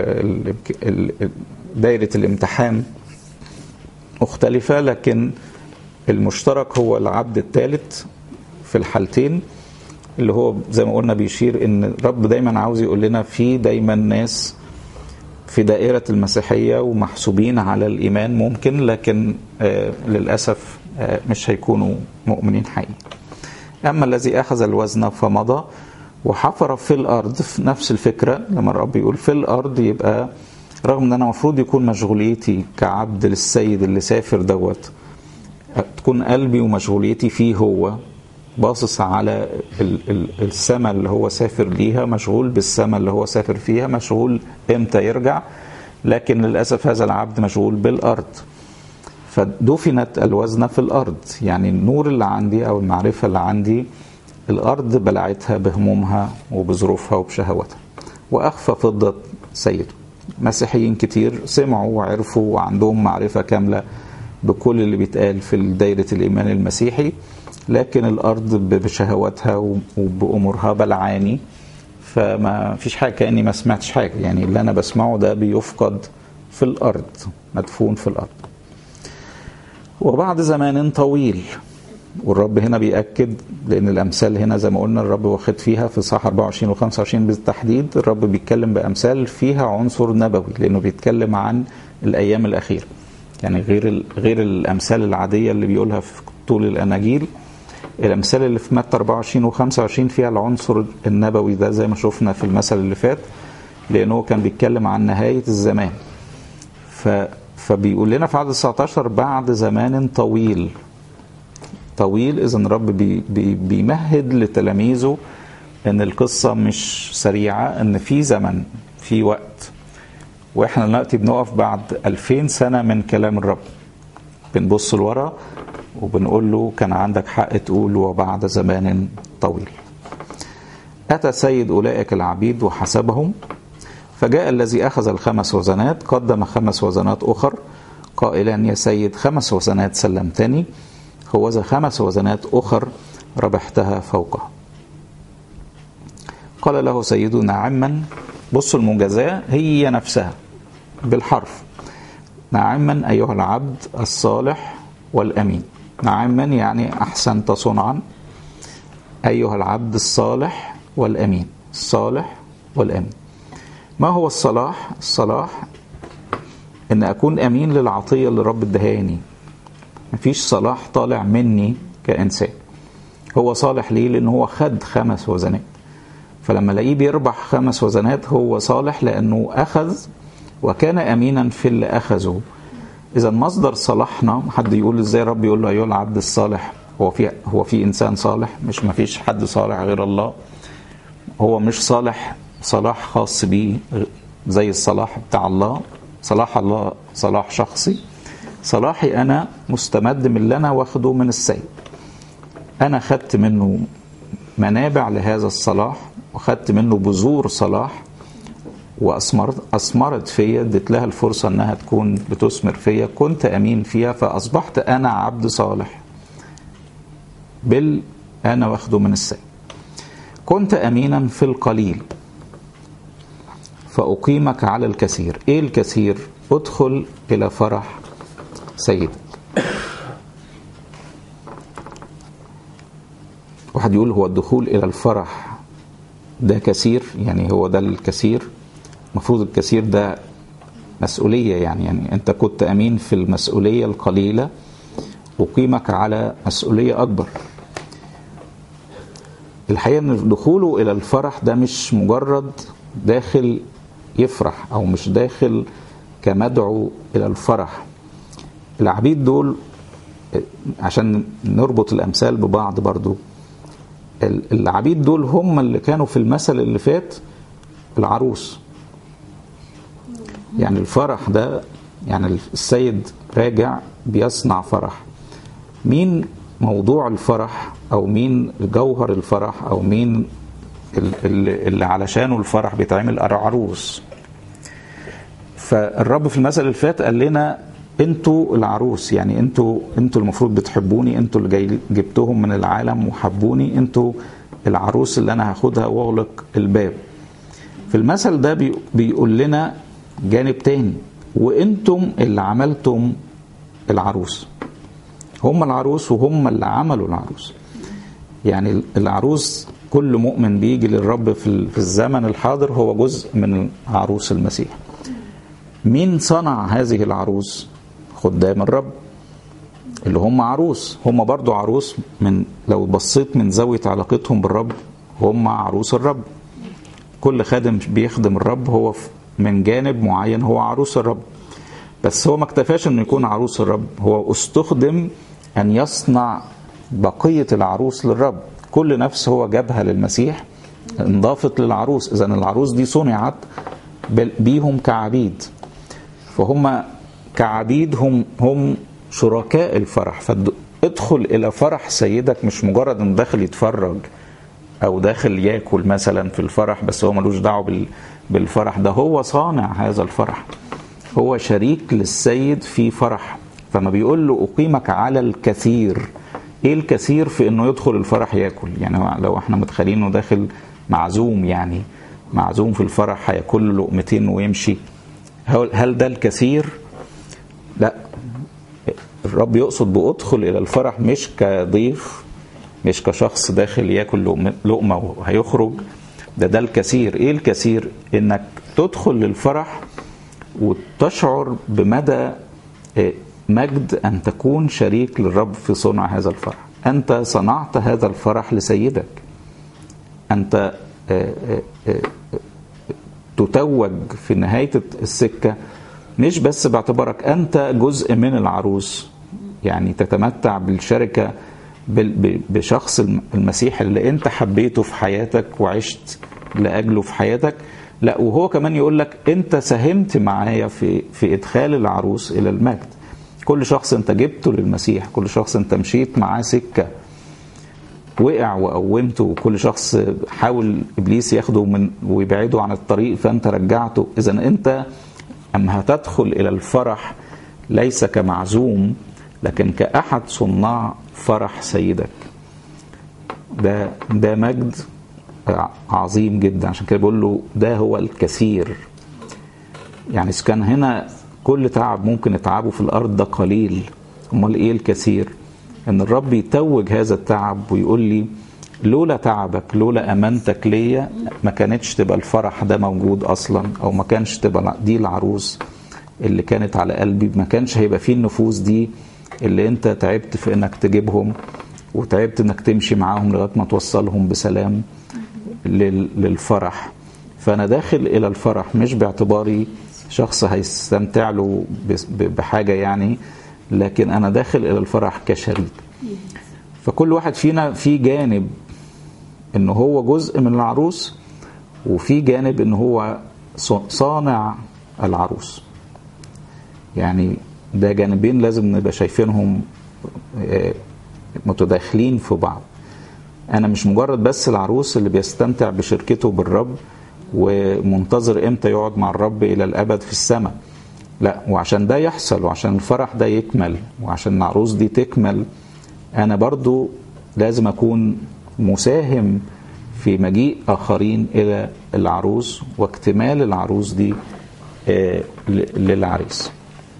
دايره الامتحان مختلفه لكن المشترك هو العبد الثالث في الحالتين اللي هو زي ما قلنا بيشير ان الرب دايما عاوز يقول لنا في دايما ناس في دائرة المسيحية ومحسوبين على الإيمان ممكن لكن آه للأسف آه مش هيكونوا مؤمنين حقيقي أما الذي أخذ الوزن فمضى وحفر في الأرض في نفس الفكرة لما الرب يقول في الأرض يبقى رغم أن أنا المفروض يكون مشغوليتي كعبد للسيد اللي سافر دوت تكون قلبي ومشغوليتي فيه هو باصص على السماء اللي هو سافر ليها مشغول بالسماء اللي هو سافر فيها مشغول امتى يرجع لكن للاسف هذا العبد مشغول بالارض فدفنت الوزنة في الأرض يعني النور اللي عندي أو المعرفة اللي عندي الأرض بلعتها بهمومها وبظروفها وبشهواتها وأخفى فضة سيده مسيحيين كتير سمعوا وعرفوا وعندهم معرفة كاملة بكل اللي بيتقال في دايرة الإيمان المسيحي لكن الأرض بشهواتها وبأمورها بلعاني فما فيش حاجة كأني ما سمعتش حاجة يعني اللي أنا بسمعه ده بيفقد في الأرض مدفون في الأرض وبعد زمان طويل والرب هنا بيأكد لأن الأمثال هنا زي ما قلنا الرب واخد فيها في صح 24 و 25 بالتحديد الرب بيتكلم بأمثال فيها عنصر نبوي لأنه بيتكلم عن الأيام الأخيرة يعني غير غير الأمثال العادية اللي بيقولها في طول الأناجيل الأمثال اللي في متى 24 و 25 فيها العنصر النبوي ده زي ما شفنا في المثل اللي فات لأنه كان بيتكلم عن نهاية الزمان ف فبيقول لنا في عدد 19 بعد زمان طويل طويل اذا الرب بي بي بيمهد لتلاميذه ان القصه مش سريعه ان في زمن في وقت واحنا دلوقتي بنقف بعد 2000 سنه من كلام الرب بنبص لورا وبنقول له كان عندك حق تقول وبعد زمان طويل اتى سيد اولئك العبيد وحسبهم فجاء الذي اخذ الخمس وزنات قدم خمس وزنات اخر قائلا يا سيد خمس وزنات سلمتني هوذا خمس وزنات أخر ربحتها فوقها قال له سيده نعما بصوا المجازاة هي نفسها بالحرف نعما أيها العبد الصالح والأمين نعما يعني أحسنت صنعا أيها العبد الصالح والأمين الصالح والأمين ما هو الصلاح؟ الصلاح أن أكون أمين للعطية اللي رب ادهاني مفيش صلاح طالع مني كإنسان هو صالح ليه لأن هو خد خمس وزنات فلما الاقيه بيربح خمس وزنات هو صالح لأنه أخذ وكان أمينا في اللي أخذه إذا مصدر صلاحنا حد يقول إزاي رب يقول له أيها العبد الصالح هو في هو في إنسان صالح مش مفيش حد صالح غير الله هو مش صالح صلاح خاص بيه زي الصلاح بتاع الله صلاح الله صلاح شخصي صلاحي انا مستمد من اللي انا واخده من السيد انا خدت منه منابع لهذا الصلاح وخدت منه بذور صلاح واثمرت اثمرت فيا اديت لها الفرصه انها تكون بتثمر فيا كنت امين فيها فاصبحت انا عبد صالح بال انا واخده من السيد كنت امينا في القليل فاقيمك على الكثير ايه الكثير ادخل الى فرح سيدك واحد يقول هو الدخول الى الفرح ده كثير يعني هو ده الكثير المفروض الكثير ده مسؤولية يعني يعني أنت كنت أمين في المسؤولية القليلة أقيمك على مسؤولية أكبر الحقيقة أن دخوله إلى الفرح ده مش مجرد داخل يفرح أو مش داخل كمدعو إلى الفرح العبيد دول عشان نربط الامثال ببعض برضو العبيد دول هم اللي كانوا في المثل اللي فات العروس يعني الفرح ده يعني السيد راجع بيصنع فرح مين موضوع الفرح او مين جوهر الفرح او مين اللي علشانه الفرح بيتعمل العروس فالرب في المثل اللي فات قال لنا انتوا العروس يعني انتوا انتوا المفروض بتحبوني انتوا اللي جاي جبتهم من العالم وحبوني انتوا العروس اللي انا هاخدها واغلق الباب في المثل ده بيقول لنا جانب تاني وانتم اللي عملتم العروس هم العروس وهم اللي عملوا العروس يعني العروس كل مؤمن بيجي للرب في الزمن الحاضر هو جزء من عروس المسيح مين صنع هذه العروس خدام الرب اللي هم عروس هم برضو عروس من لو بصيت من زاوية علاقتهم بالرب هم عروس الرب كل خادم بيخدم الرب هو من جانب معين هو عروس الرب بس هو ما اكتفاش انه يكون عروس الرب هو استخدم ان يصنع بقية العروس للرب كل نفس هو جابها للمسيح انضافت للعروس اذا العروس دي صنعت بيهم كعبيد فهم كعبيد هم هم شركاء الفرح فادخل الى فرح سيدك مش مجرد انه داخل يتفرج او داخل ياكل مثلا في الفرح بس هو ملوش دعوه بالفرح ده هو صانع هذا الفرح هو شريك للسيد في فرح فما بيقول له اقيمك على الكثير ايه الكثير في انه يدخل الفرح ياكل يعني لو احنا متخيلينه داخل معزوم يعني معزوم في الفرح هياكل له لقمتين ويمشي هل ده الكثير لا الرب يقصد بادخل الى الفرح مش كضيف مش كشخص داخل ياكل لقمه وهيخرج ده ده الكثير ايه الكثير انك تدخل للفرح وتشعر بمدى مجد ان تكون شريك للرب في صنع هذا الفرح انت صنعت هذا الفرح لسيدك انت تتوج في نهايه السكه مش بس باعتبارك انت جزء من العروس يعني تتمتع بالشركه بشخص المسيح اللي انت حبيته في حياتك وعشت لاجله في حياتك لا وهو كمان يقول لك انت ساهمت معايا في في ادخال العروس الى المجد كل شخص انت جبته للمسيح كل شخص انت مشيت معاه سكه وقع وقومته وكل شخص حاول ابليس ياخده من ويبعده عن الطريق فانت رجعته اذا انت اما هتدخل الى الفرح ليس كمعزوم لكن كاحد صناع فرح سيدك ده ده مجد عظيم جدا عشان كده بقول له ده هو الكثير يعني اذا كان هنا كل تعب ممكن اتعبه في الارض ده قليل امال ايه الكثير ان الرب يتوج هذا التعب ويقول لي لولا تعبك لولا امانتك ليا ما كانتش تبقى الفرح ده موجود اصلا او ما كانش تبقى دي العروس اللي كانت على قلبي ما كانش هيبقى فيه النفوس دي اللي انت تعبت في انك تجيبهم وتعبت انك تمشي معاهم لغايه ما توصلهم بسلام للفرح فانا داخل الى الفرح مش باعتباري شخص هيستمتع له بحاجه يعني لكن انا داخل الى الفرح كشريك فكل واحد فينا في جانب ان هو جزء من العروس وفي جانب ان هو صانع العروس يعني ده جانبين لازم نبقى شايفينهم متداخلين في بعض انا مش مجرد بس العروس اللي بيستمتع بشركته بالرب ومنتظر امتى يقعد مع الرب الى الابد في السماء لا وعشان ده يحصل وعشان الفرح ده يكمل وعشان العروس دي تكمل انا برضو لازم اكون مساهم في مجيء اخرين الى العروس واكتمال العروس دي للعريس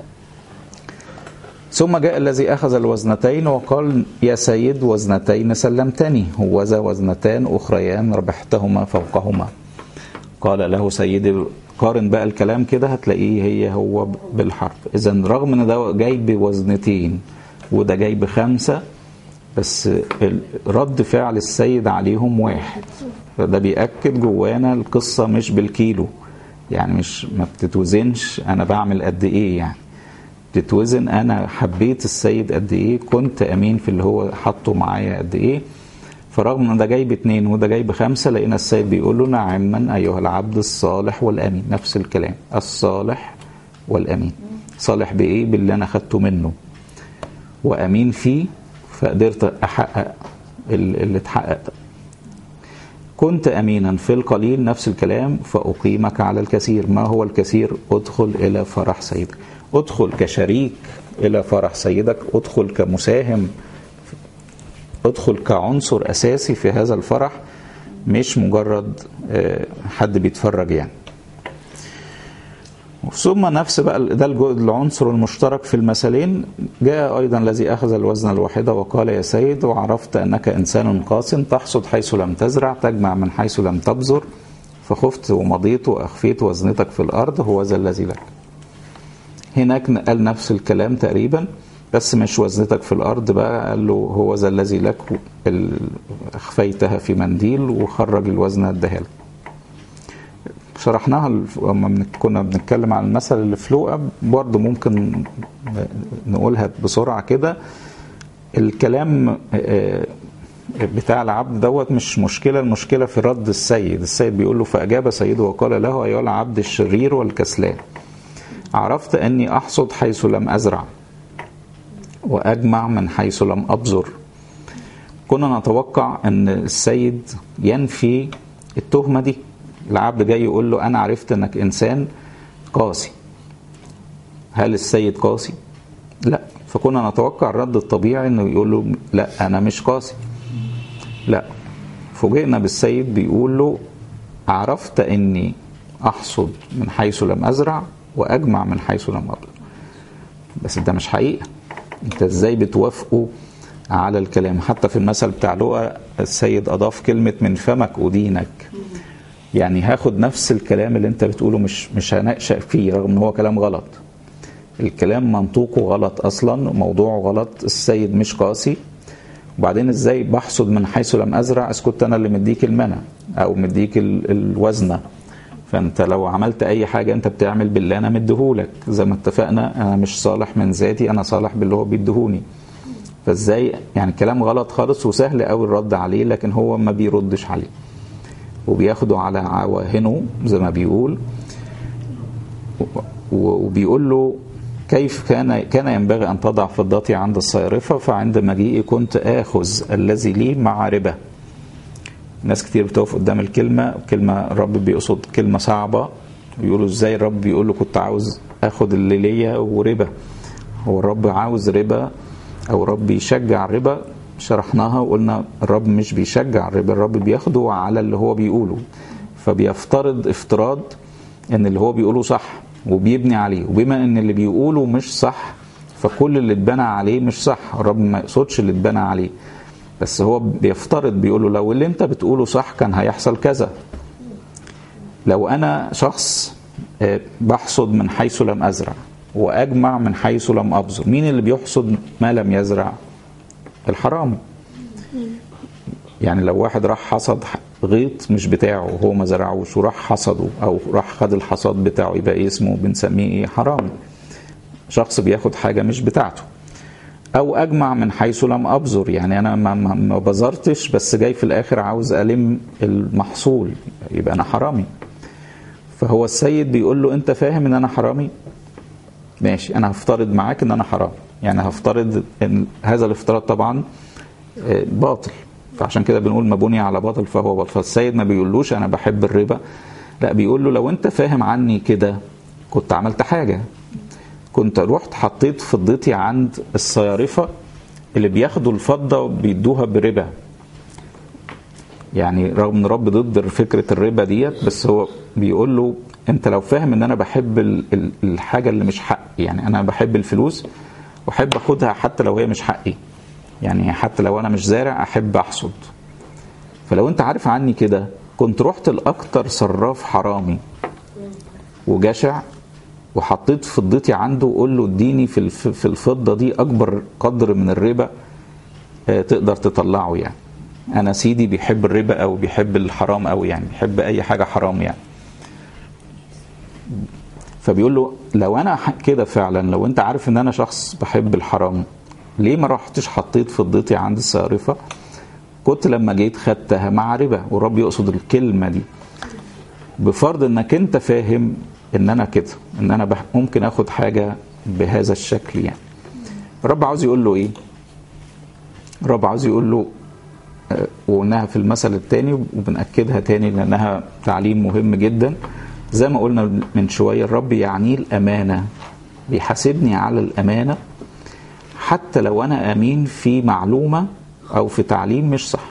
ثم جاء الذي اخذ الوزنتين وقال يا سيد وزنتين سلمتني هوذا وزنتان اخريان ربحتهما فوقهما قال له سيدي قارن بقى الكلام كده هتلاقيه هي هو بالحرف اذا رغم ان ده جاي بوزنتين وده جاي بخمسه بس رد فعل السيد عليهم واحد فده بيأكد جوانا القصة مش بالكيلو يعني مش ما بتتوزنش أنا بعمل قد إيه يعني بتتوزن أنا حبيت السيد قد إيه كنت أمين في اللي هو حطه معايا قد إيه فرغم ان ده جاي باتنين وده جاي بخمسه لقينا السيد بيقول له نعما ايها العبد الصالح والامين نفس الكلام الصالح والامين صالح بايه باللي انا خدته منه وامين فيه فقدرت احقق اللي اتحقق ده كنت امينا في القليل نفس الكلام فاقيمك على الكثير ما هو الكثير ادخل الى فرح سيدك ادخل كشريك الى فرح سيدك ادخل كمساهم ادخل كعنصر اساسي في هذا الفرح مش مجرد حد بيتفرج يعني ثم نفس بقى ده العنصر المشترك في المثلين جاء ايضا الذي اخذ الوزن الواحده وقال يا سيد وعرفت انك انسان قاس تحصد حيث لم تزرع تجمع من حيث لم تبذر فخفت ومضيت واخفيت وزنتك في الارض هو ذا الذي لك هناك قال نفس الكلام تقريبا بس مش وزنتك في الارض بقى قال له هو ذا الذي لك اخفيتها في منديل وخرج الوزن اداها لك شرحناها لما كنا بنتكلم عن المثل اللي في لوقا برضه ممكن نقولها بسرعه كده الكلام بتاع العبد دوت مش مشكله المشكله في رد السيد السيد بيقول له فاجاب سيده وقال له ايها العبد الشرير والكسلان عرفت اني احصد حيث لم ازرع وأجمع من حيث لم أبصر كنا نتوقع أن السيد ينفي التهمة دي العبد جاي يقول له أنا عرفت أنك إنسان قاسي هل السيد قاسي؟ لا فكنا نتوقع الرد الطبيعي انه يقول له لا انا مش قاسي لا فوجئنا بالسيد بيقول له عرفت اني احصد من حيث لم ازرع واجمع من حيث لم ابذر بس ده مش حقيقه انت ازاي بتوافقه على الكلام حتى في المثل بتاع لقى السيد اضاف كلمه من فمك ادينك يعني هاخد نفس الكلام اللي انت بتقوله مش مش هنقشا فيه رغم ان هو كلام غلط الكلام منطوقه غلط اصلا موضوعه غلط السيد مش قاسي وبعدين ازاي بحصد من حيث لم ازرع اذ كنت انا اللي مديك المنى او مديك الوزنه فانت لو عملت اي حاجه انت بتعمل باللي انا مديهولك زي ما اتفقنا انا مش صالح من ذاتي انا صالح باللي هو بيديهوني فازاي يعني كلام غلط خالص وسهل قوي الرد عليه لكن هو ما بيردش عليه وبياخده على عواهنه زي ما بيقول وبيقول له كيف كان كان ينبغي ان تضع فضتي عند الصيرفه فعند مجيئي كنت اخذ الذي لي مع ربا ناس كتير بتقف قدام الكلمه كلمه الرب بيقصد كلمه صعبه ويقولوا ازاي الرب بيقول له كنت عاوز اخد اللي ليا وربا هو الرب عاوز ربا او الرب يشجع الربا شرحناها وقلنا الرب مش بيشجع الربا الرب بياخده على اللي هو بيقوله فبيفترض افتراض ان اللي هو بيقوله صح وبيبني عليه وبما ان اللي بيقوله مش صح فكل اللي اتبنى عليه مش صح الرب ما يقصدش اللي اتبنى عليه بس هو بيفترض بيقوله لو اللي انت بتقوله صح كان هيحصل كذا لو انا شخص بحصد من حيث لم ازرع واجمع من حيث لم ابذر مين اللي بيحصد ما لم يزرع الحرام يعني لو واحد راح حصد غيط مش بتاعه وهو ما زرعوش وراح حصده او راح خد الحصاد بتاعه يبقى ايه اسمه بنسميه ايه حرام شخص بياخد حاجه مش بتاعته او اجمع من حيث لم ابذر يعني انا ما, ما بذرتش بس جاي في الاخر عاوز الم المحصول يبقى انا حرامي فهو السيد بيقول له انت فاهم ان انا حرامي ماشي انا هفترض معاك ان انا حرام يعني هفترض ان هذا الافتراض طبعا باطل فعشان كده بنقول ما بني على باطل فهو باطل فالسيد ما بيقولوش انا بحب الربا لا بيقول له لو انت فاهم عني كده كنت عملت حاجه كنت رحت حطيت فضتي عند الصيارفه اللي بياخدوا الفضه وبيدوها بربا يعني رغم ان رب ضد فكره الربا ديت بس هو بيقول له انت لو فاهم ان انا بحب الحاجه اللي مش حقي يعني انا بحب الفلوس واحب اخدها حتى لو هي مش حقي يعني حتى لو انا مش زارع احب احصد فلو انت عارف عني كده كنت رحت لاكتر صراف حرامي وجشع وحطيت فضتي عنده وقول له اديني في في الفضه دي اكبر قدر من الربا تقدر تطلعه يعني انا سيدي بيحب الربا او بيحب الحرام او يعني بيحب اي حاجه حرام يعني فبيقول له لو انا كده فعلا لو انت عارف ان انا شخص بحب الحرام ليه ما رحتش حطيت فضتي عند الصارفة كنت لما جيت خدتها مع ربا والرب يقصد الكلمة دي بفرض انك انت فاهم ان انا كده ان انا ممكن اخد حاجة بهذا الشكل يعني الرب عاوز يقول له ايه الرب عاوز يقول له وقلناها في المثل الثاني وبنأكدها تاني لأنها تعليم مهم جدا زي ما قلنا من شوية الرب يعنيه الأمانة بيحاسبني على الأمانة حتى لو أنا أمين في معلومة أو في تعليم مش صح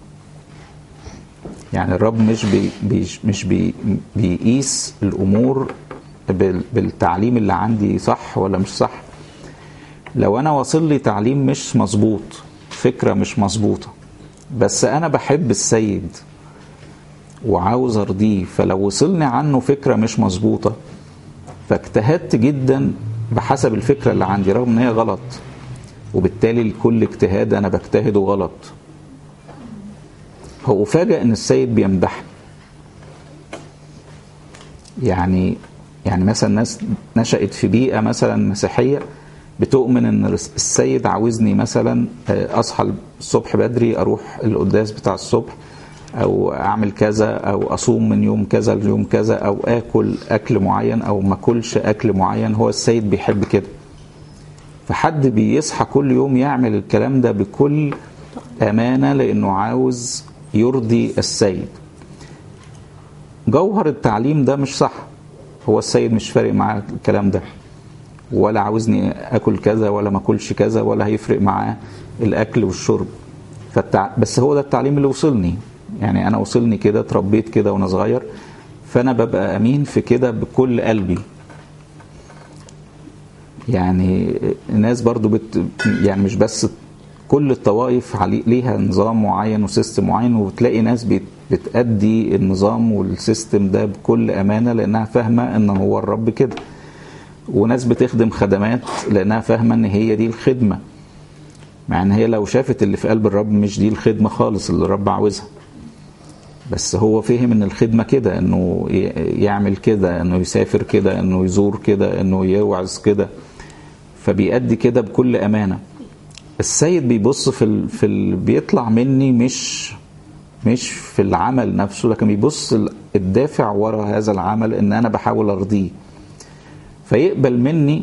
يعني الرب مش بي بي مش بي بيقيس الأمور بالتعليم اللي عندي صح ولا مش صح لو أنا واصل لي تعليم مش مظبوط فكرة مش مظبوطة بس أنا بحب السيد وعاوز أرضيه فلو وصلني عنه فكرة مش مظبوطة فاجتهدت جدا بحسب الفكرة اللي عندي رغم ان هي غلط وبالتالي لكل اجتهاد انا بجتهده غلط هو فاجأ ان السيد بيمدحني يعني يعني مثلا ناس نشأت في بيئة مثلا مسيحية بتؤمن ان السيد عاوزني مثلا اصحى الصبح بدري اروح القداس بتاع الصبح او اعمل كذا او اصوم من يوم كذا ليوم كذا او اكل اكل معين او ما اكلش اكل معين هو السيد بيحب كده فحد بيصحى كل يوم يعمل الكلام ده بكل امانه لانه عاوز يرضي السيد جوهر التعليم ده مش صح هو السيد مش فارق معاه الكلام ده ولا عاوزني اكل كذا ولا ما اكلش كذا ولا هيفرق معاه الاكل والشرب فالتع... بس هو ده التعليم اللي وصلني يعني انا وصلني كده اتربيت كده وانا صغير فانا ببقى امين في كده بكل قلبي يعني الناس برضو بت يعني مش بس كل الطوائف علي ليها نظام معين وسيستم معين وتلاقي ناس بت بتأدي النظام والسيستم ده بكل أمانة لأنها فاهمة إن هو الرب كده وناس بتخدم خدمات لأنها فاهمة إن هي دي الخدمة مع إن هي لو شافت اللي في قلب الرب مش دي الخدمة خالص اللي الرب عاوزها بس هو فهم ان الخدمه كده انه يعمل كده انه يسافر كده انه يزور كده انه يوعظ كده فبيأدي كده بكل امانه السيد بيبص في ال... في ال... بيطلع مني مش مش في العمل نفسه لكن بيبص الدافع ورا هذا العمل ان انا بحاول ارضيه فيقبل مني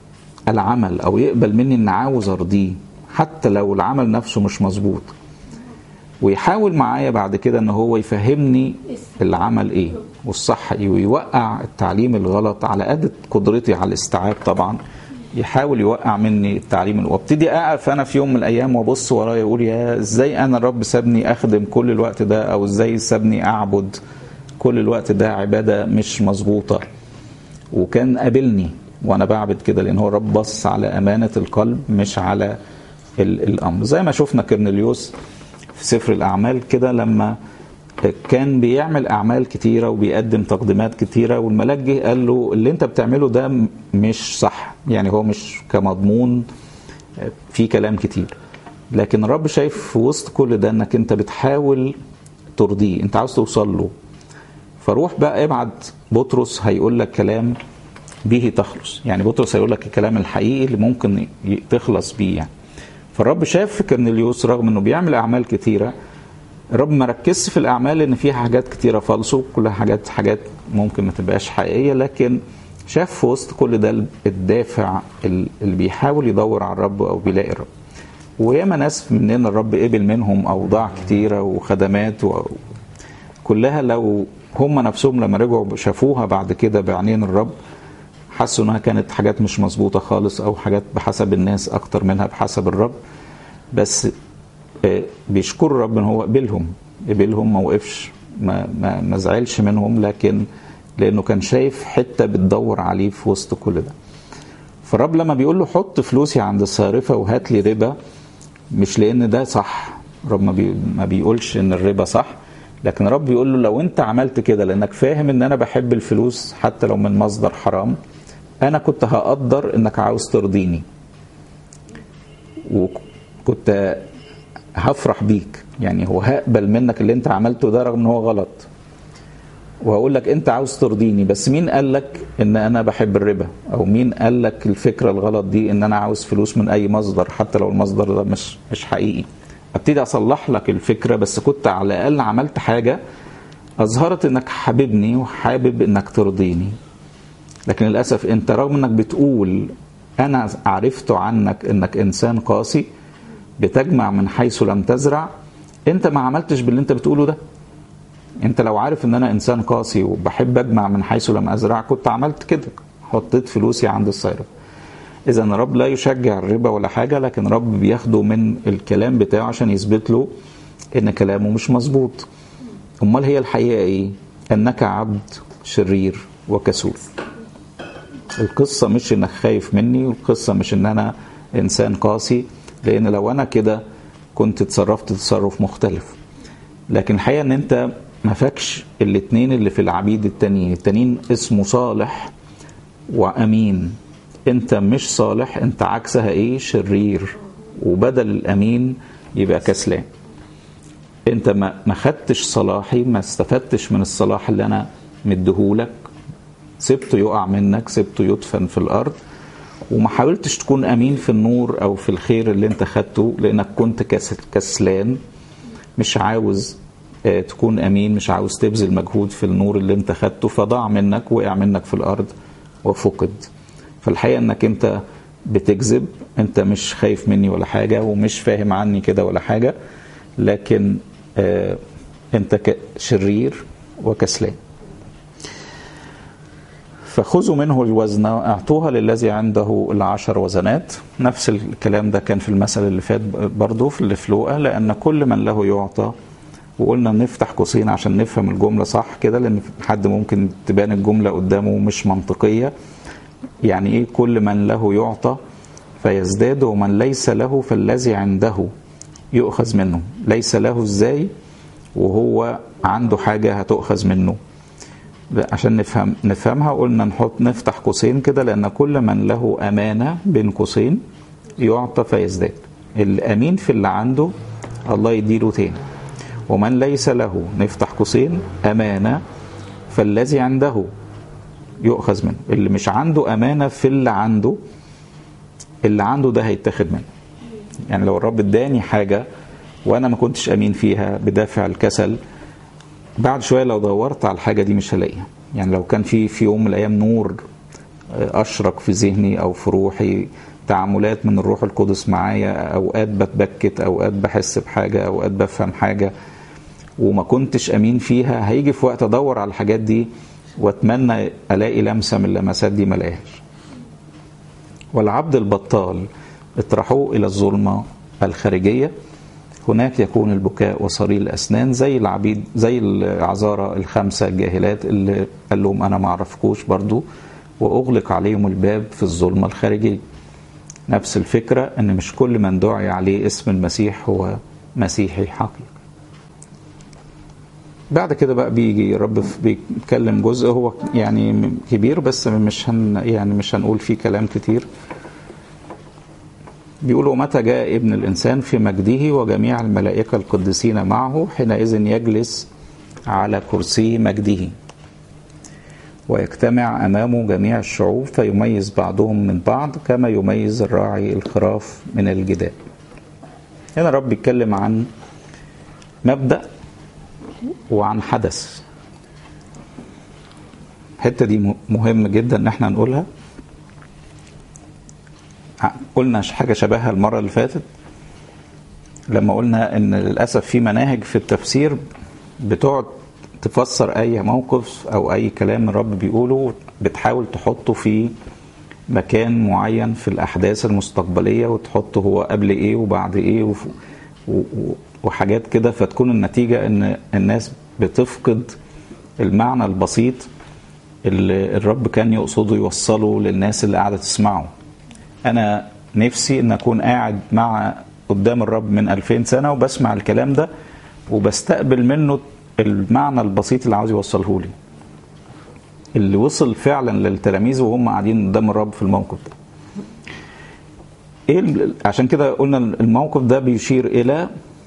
العمل او يقبل مني ان عاوز ارضيه حتى لو العمل نفسه مش مظبوط ويحاول معايا بعد كده ان هو يفهمني العمل ايه والصح ايه ويوقع التعليم الغلط على قد قدرتي على الاستيعاب طبعا يحاول يوقع مني التعليم وابتدي اقف انا في يوم من الايام وابص ورايا اقول يا ازاي انا الرب سابني اخدم كل الوقت ده او ازاي سابني اعبد كل الوقت ده عباده مش مظبوطه وكان قابلني وانا بعبد كده لان هو الرب بص على امانه القلب مش على الامر زي ما شفنا كرنليوس في سفر الاعمال كده لما كان بيعمل اعمال كتيره وبيقدم تقديمات كتيره والملاك جه قال له اللي انت بتعمله ده مش صح يعني هو مش كمضمون في كلام كتير لكن الرب شايف في وسط كل ده انك انت بتحاول ترضيه انت عاوز توصل له فروح بقى ابعت بطرس هيقول لك كلام به تخلص يعني بطرس هيقول لك الكلام الحقيقي اللي ممكن تخلص بيه يعني فالرب شاف في كرنليوس رغم انه بيعمل اعمال كتيره الرب ما ركزش في الاعمال ان فيها حاجات كتيره فالصو كلها حاجات حاجات ممكن ما تبقاش حقيقيه لكن شاف في وسط كل ده الدافع اللي بيحاول يدور على الرب او بيلاقي الرب وياما ناس مننا الرب قبل منهم اوضاع كتيره وخدمات و... كلها لو هم نفسهم لما رجعوا شافوها بعد كده بعينين الرب حسوا انها كانت حاجات مش مظبوطه خالص او حاجات بحسب الناس اكتر منها بحسب الرب بس بيشكروا الرب ان هو قبلهم قبلهم ما وقفش ما, ما, ما زعلش منهم لكن لانه كان شايف حته بتدور عليه في وسط كل ده فالرب لما بيقول له حط فلوسي عند الصارفه وهات لي ربا مش لان ده صح الرب ما, بي ما بيقولش ان الربا صح لكن الرب بيقول له لو انت عملت كده لانك فاهم ان انا بحب الفلوس حتى لو من مصدر حرام انا كنت هقدر انك عاوز ترضيني وكنت هفرح بيك يعني هو هقبل منك اللي انت عملته ده رغم ان هو غلط وهقول لك انت عاوز ترضيني بس مين قال لك ان انا بحب الربا او مين قال لك الفكره الغلط دي ان انا عاوز فلوس من اي مصدر حتى لو المصدر ده مش مش حقيقي ابتدي اصلح لك الفكره بس كنت على الاقل عملت حاجه اظهرت انك حاببني وحابب انك ترضيني لكن للاسف انت رغم انك بتقول انا عرفت عنك انك انسان قاسي بتجمع من حيث لم تزرع انت ما عملتش باللي انت بتقوله ده انت لو عارف ان انا انسان قاسي وبحب اجمع من حيث لم ازرع كنت عملت كده حطيت فلوسي عند الصيرف اذا رب لا يشجع الربا ولا حاجه لكن رب بياخده من الكلام بتاعه عشان يثبت له ان كلامه مش مظبوط امال هي الحقيقه ايه انك عبد شرير وكسول القصه مش انك خايف مني والقصه مش ان انا انسان قاسي لان لو انا كده كنت اتصرفت تصرف مختلف لكن الحقيقه ان انت ما فاكش الاثنين اللي في العبيد التانيين التانيين اسمه صالح وامين انت مش صالح انت عكسها ايه شرير وبدل الامين يبقى كسلان انت ما ما خدتش صلاحي ما استفدتش من الصلاح اللي انا مديهولك سبته يقع منك سبته يدفن في الارض وما حاولتش تكون امين في النور او في الخير اللي انت خدته لانك كنت كسلان مش عاوز تكون امين مش عاوز تبذل مجهود في النور اللي انت خدته فضاع منك وقع منك في الارض وفقد فالحقيقه انك انت بتكذب انت مش خايف مني ولا حاجه ومش فاهم عني كده ولا حاجه لكن آه انت ك- شرير وكسلان فخذوا منه الوزن اعطوها للذي عنده العشر وزنات نفس الكلام ده كان في المثل اللي فات برضه في اللي في لوقا لان كل من له يعطى وقلنا نفتح قوسين عشان نفهم الجمله صح كده لان حد ممكن تبان الجمله قدامه مش منطقيه يعني ايه كل من له يعطى فيزداد ومن ليس له فالذي عنده يؤخذ منه ليس له ازاي وهو عنده حاجه هتؤخذ منه لا، عشان نفهم نفهمها قلنا نحط نفتح قوسين كده لان كل من له امانه بين قوسين يعطى فيزداد الامين في اللي عنده الله يديله تاني ومن ليس له نفتح قوسين امانه فالذي عنده يؤخذ منه اللي مش عنده امانه في اللي عنده اللي عنده ده هيتاخد منه يعني لو الرب اداني حاجه وانا ما كنتش امين فيها بدافع الكسل بعد شويه لو دورت على الحاجه دي مش هلاقيها يعني لو كان في في يوم من الايام نور اشرق في ذهني او في روحي تعاملات من الروح القدس معايا اوقات بتبكت اوقات بحس بحاجه اوقات بفهم حاجه وما كنتش امين فيها هيجي في وقت ادور على الحاجات دي واتمنى الاقي لمسه من اللمسات دي ما الاقيهاش والعبد البطال اطرحوه الى الظلمه الخارجيه هناك يكون البكاء وصرير الاسنان زي العبيد زي العذارى الخمسه الجاهلات اللي قال لهم انا ما اعرفكوش برضو واغلق عليهم الباب في الظلمه الخارجيه نفس الفكره ان مش كل من دعي عليه اسم المسيح هو مسيحي حقيقي بعد كده بقى بيجي الرب بيتكلم جزء هو يعني كبير بس مش هن يعني مش هنقول فيه كلام كتير بيقولوا متى جاء ابن الإنسان في مجده وجميع الملائكة القديسين معه حينئذ يجلس على كرسي مجده ويجتمع أمامه جميع الشعوب فيميز بعضهم من بعض كما يميز الراعي الخراف من الجداء هنا الرب بيتكلم عن مبدأ وعن حدث الحتة دي مهم جدا ان احنا نقولها قلنا حاجه شبهها المره اللي فاتت لما قلنا ان للاسف في مناهج في التفسير بتقعد تفسر اي موقف او اي كلام الرب بيقوله بتحاول تحطه في مكان معين في الاحداث المستقبليه وتحطه هو قبل ايه وبعد ايه وف... و... وحاجات كده فتكون النتيجه ان الناس بتفقد المعنى البسيط اللي الرب كان يقصده يوصله للناس اللي قاعده تسمعه انا نفسي ان اكون قاعد مع قدام الرب من 2000 سنه وبسمع الكلام ده وبستقبل منه المعنى البسيط اللي عاوز يوصله لي اللي وصل فعلا للتلاميذ وهم قاعدين قدام الرب في الموقف ده ايه عشان كده قلنا الموقف ده بيشير الى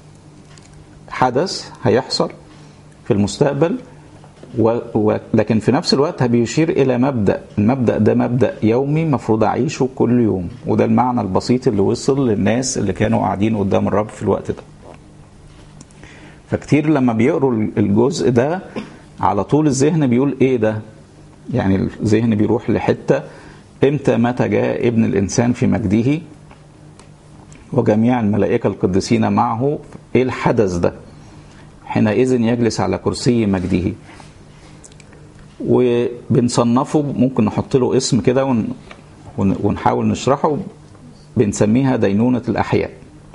حدث هيحصل في المستقبل و... و... لكن في نفس الوقت بيشير الى مبدا المبدا ده مبدا يومي المفروض اعيشه كل يوم وده المعنى البسيط اللي وصل للناس اللي كانوا قاعدين قدام الرب في الوقت ده فكتير لما بيقروا الجزء ده على طول الذهن بيقول ايه ده يعني الذهن بيروح لحته امتى متى جاء ابن الانسان في مجده وجميع الملائكه القديسين معه ايه الحدث ده حينئذ يجلس على كرسي مجده وبنصنفه ممكن نحط له اسم كده ون ونحاول نشرحه بنسميها دينونة الأحياء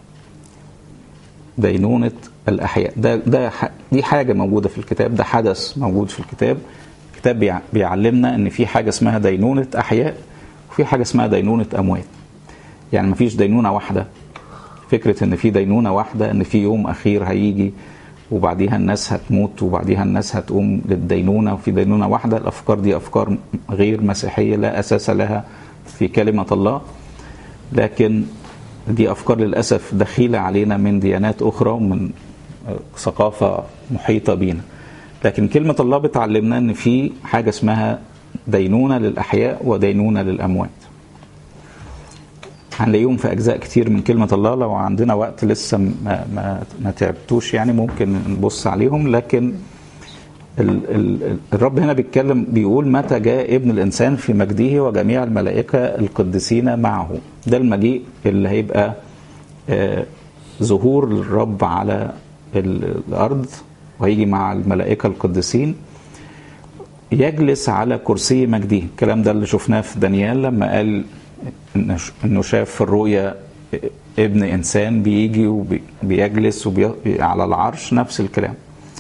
دينونة الأحياء ده ده دي حاجة موجودة في الكتاب ده حدث موجود في الكتاب الكتاب بيعلمنا إن في حاجة اسمها دينونة أحياء وفي حاجة اسمها دينونة أموات يعني مفيش دينونة واحدة فكرة إن في دينونة واحدة إن في يوم أخير هيجي وبعديها الناس هتموت وبعديها الناس هتقوم للدينونة وفي دينونة واحدة الأفكار دي أفكار غير مسيحية لا أساس لها في كلمة الله لكن دي أفكار للأسف دخيلة علينا من ديانات أخرى ومن ثقافة محيطة بينا لكن كلمة الله بتعلمنا أن في حاجة اسمها دينونة للأحياء ودينونة للأموات هنلاقيهم في اجزاء كتير من كلمه الله لو عندنا وقت لسه ما ما, ما تعبتوش يعني ممكن نبص عليهم لكن ال- ال- الرب هنا بيتكلم بيقول متى جاء ابن الانسان في مجده وجميع الملائكه القديسين معه ده المجيء اللي هيبقى آه، ظهور الرب على ال- الارض وهيجي مع الملائكه القديسين يجلس على كرسي مجده الكلام ده اللي شفناه في دانيال لما قال إن- انه شاف في الرؤيا ابن انسان بيجي وبيجلس وبي... على العرش نفس الكلام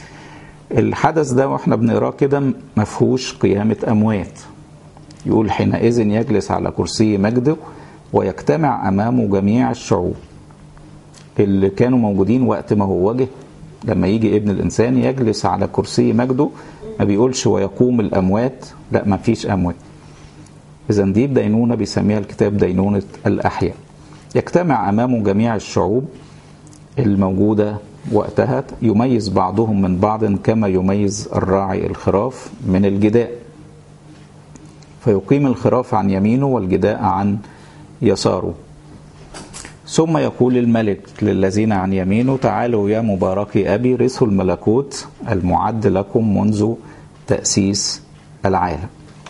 الحدث ده واحنا بنقراه كده ما فيهوش قيامه اموات يقول حينئذ يجلس على كرسي مجده ويجتمع امامه جميع الشعوب اللي كانوا موجودين وقت ما هو وجه لما يجي ابن الانسان يجلس على كرسي مجده ما بيقولش ويقوم الاموات لا ما فيش اموات اذا دي دينونه بيسميها الكتاب دينونه الاحياء يجتمع امامه جميع الشعوب الموجوده وقتها يميز بعضهم من بعض كما يميز الراعي الخراف من الجداء فيقيم الخراف عن يمينه والجداء عن يساره ثم يقول الملك للذين عن يمينه تعالوا يا مباركي أبي رثوا الملكوت المعد لكم منذ تأسيس العالم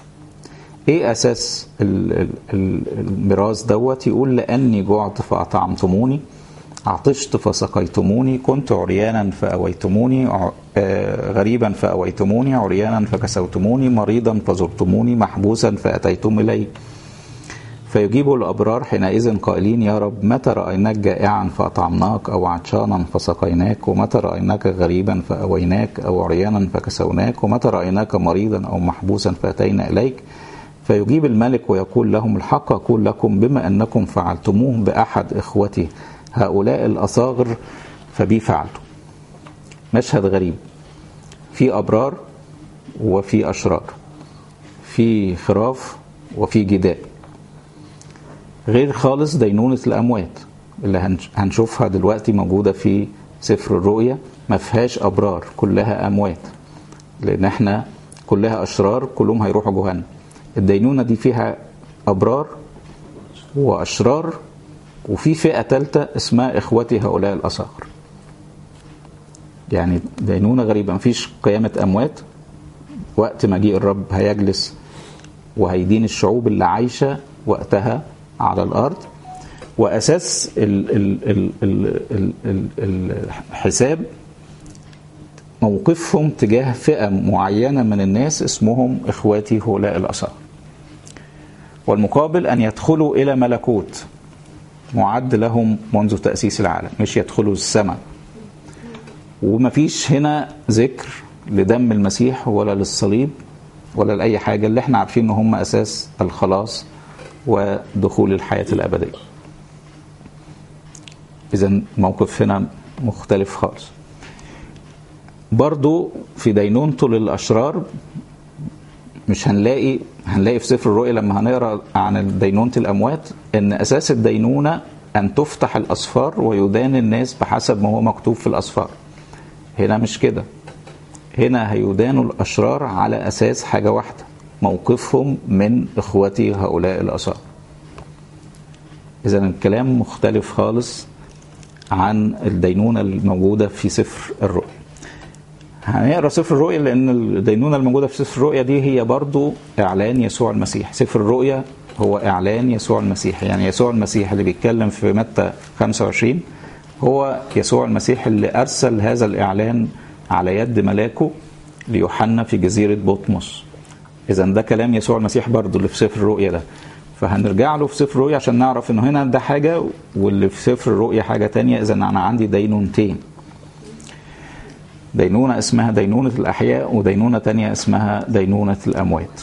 ايه اساس ال- ال- ال- الميراث دوت يقول لاني جعت فاطعمتموني عطشت فسقيتموني كنت عريانا فاويتموني ع- آه، غريبا فاويتموني عريانا فكسوتموني مريضا فزرتموني محبوسا فاتيتم الي فيجيب الأبرار حينئذ قائلين يا رب متى رأيناك جائعا فأطعمناك أو عطشانا فسقيناك ومتى رأيناك غريبا فأويناك أو عريانا فكسوناك ومتى رأيناك مريضا أو محبوسا فأتينا إليك فيجيب الملك ويقول لهم الحق أقول لكم بما أنكم فعلتموه بأحد إخوتي هؤلاء الأصاغر فبي فعلتم مشهد غريب في أبرار وفي أشرار في خراف وفي جداء غير خالص دينونة الأموات اللي هنش- هنشوفها دلوقتي موجودة في سفر الرؤيا ما فيهاش أبرار كلها أموات لأن احنا كلها أشرار كلهم هيروحوا جهنم الدينونة دي فيها أبرار وأشرار وفي فئة ثالثة اسمها إخوتي هؤلاء الأصاغر يعني دينونة غريبة مفيش قيامة أموات وقت مجيء الرب هيجلس وهيدين الشعوب اللي عايشة وقتها على الأرض وأساس ال ال ال ال ال ال الحساب موقفهم تجاه فئة معينة من الناس اسمهم إخواتي هؤلاء الأصاغر والمقابل أن يدخلوا إلى ملكوت معد لهم منذ تأسيس العالم مش يدخلوا السماء ومفيش هنا ذكر لدم المسيح ولا للصليب ولا لأي حاجة اللي احنا عارفين ان هم أساس الخلاص ودخول الحياة الأبدية إذا الموقف هنا مختلف خالص برضو في دينونته للأشرار مش هنلاقي هنلاقي في سفر الرؤيا لما هنقرا عن دينونة الأموات إن أساس الدينونة أن تفتح الأسفار ويدان الناس بحسب ما هو مكتوب في الأسفار هنا مش كده هنا هيدانوا الأشرار على أساس حاجة واحدة موقفهم من إخوتي هؤلاء الأصحاب إذا الكلام مختلف خالص عن الدينونة الموجودة في سفر الرؤيا هنقرا سفر الرؤيا لان الدينونه الموجوده في سفر الرؤيا دي هي برضو اعلان يسوع المسيح سفر الرؤيا هو اعلان يسوع المسيح يعني يسوع المسيح اللي بيتكلم في متى 25 هو يسوع المسيح اللي ارسل هذا الاعلان على يد ملاكه ليوحنا في جزيره بطمس اذا ده كلام يسوع المسيح برضو اللي في سفر الرؤيا ده فهنرجع له في سفر الرؤيا عشان نعرف انه هنا ده حاجه واللي في سفر الرؤيا حاجه تانية اذا انا عندي دينونتين دينونة اسمها دينونة الأحياء ودينونة تانية اسمها دينونة الأموات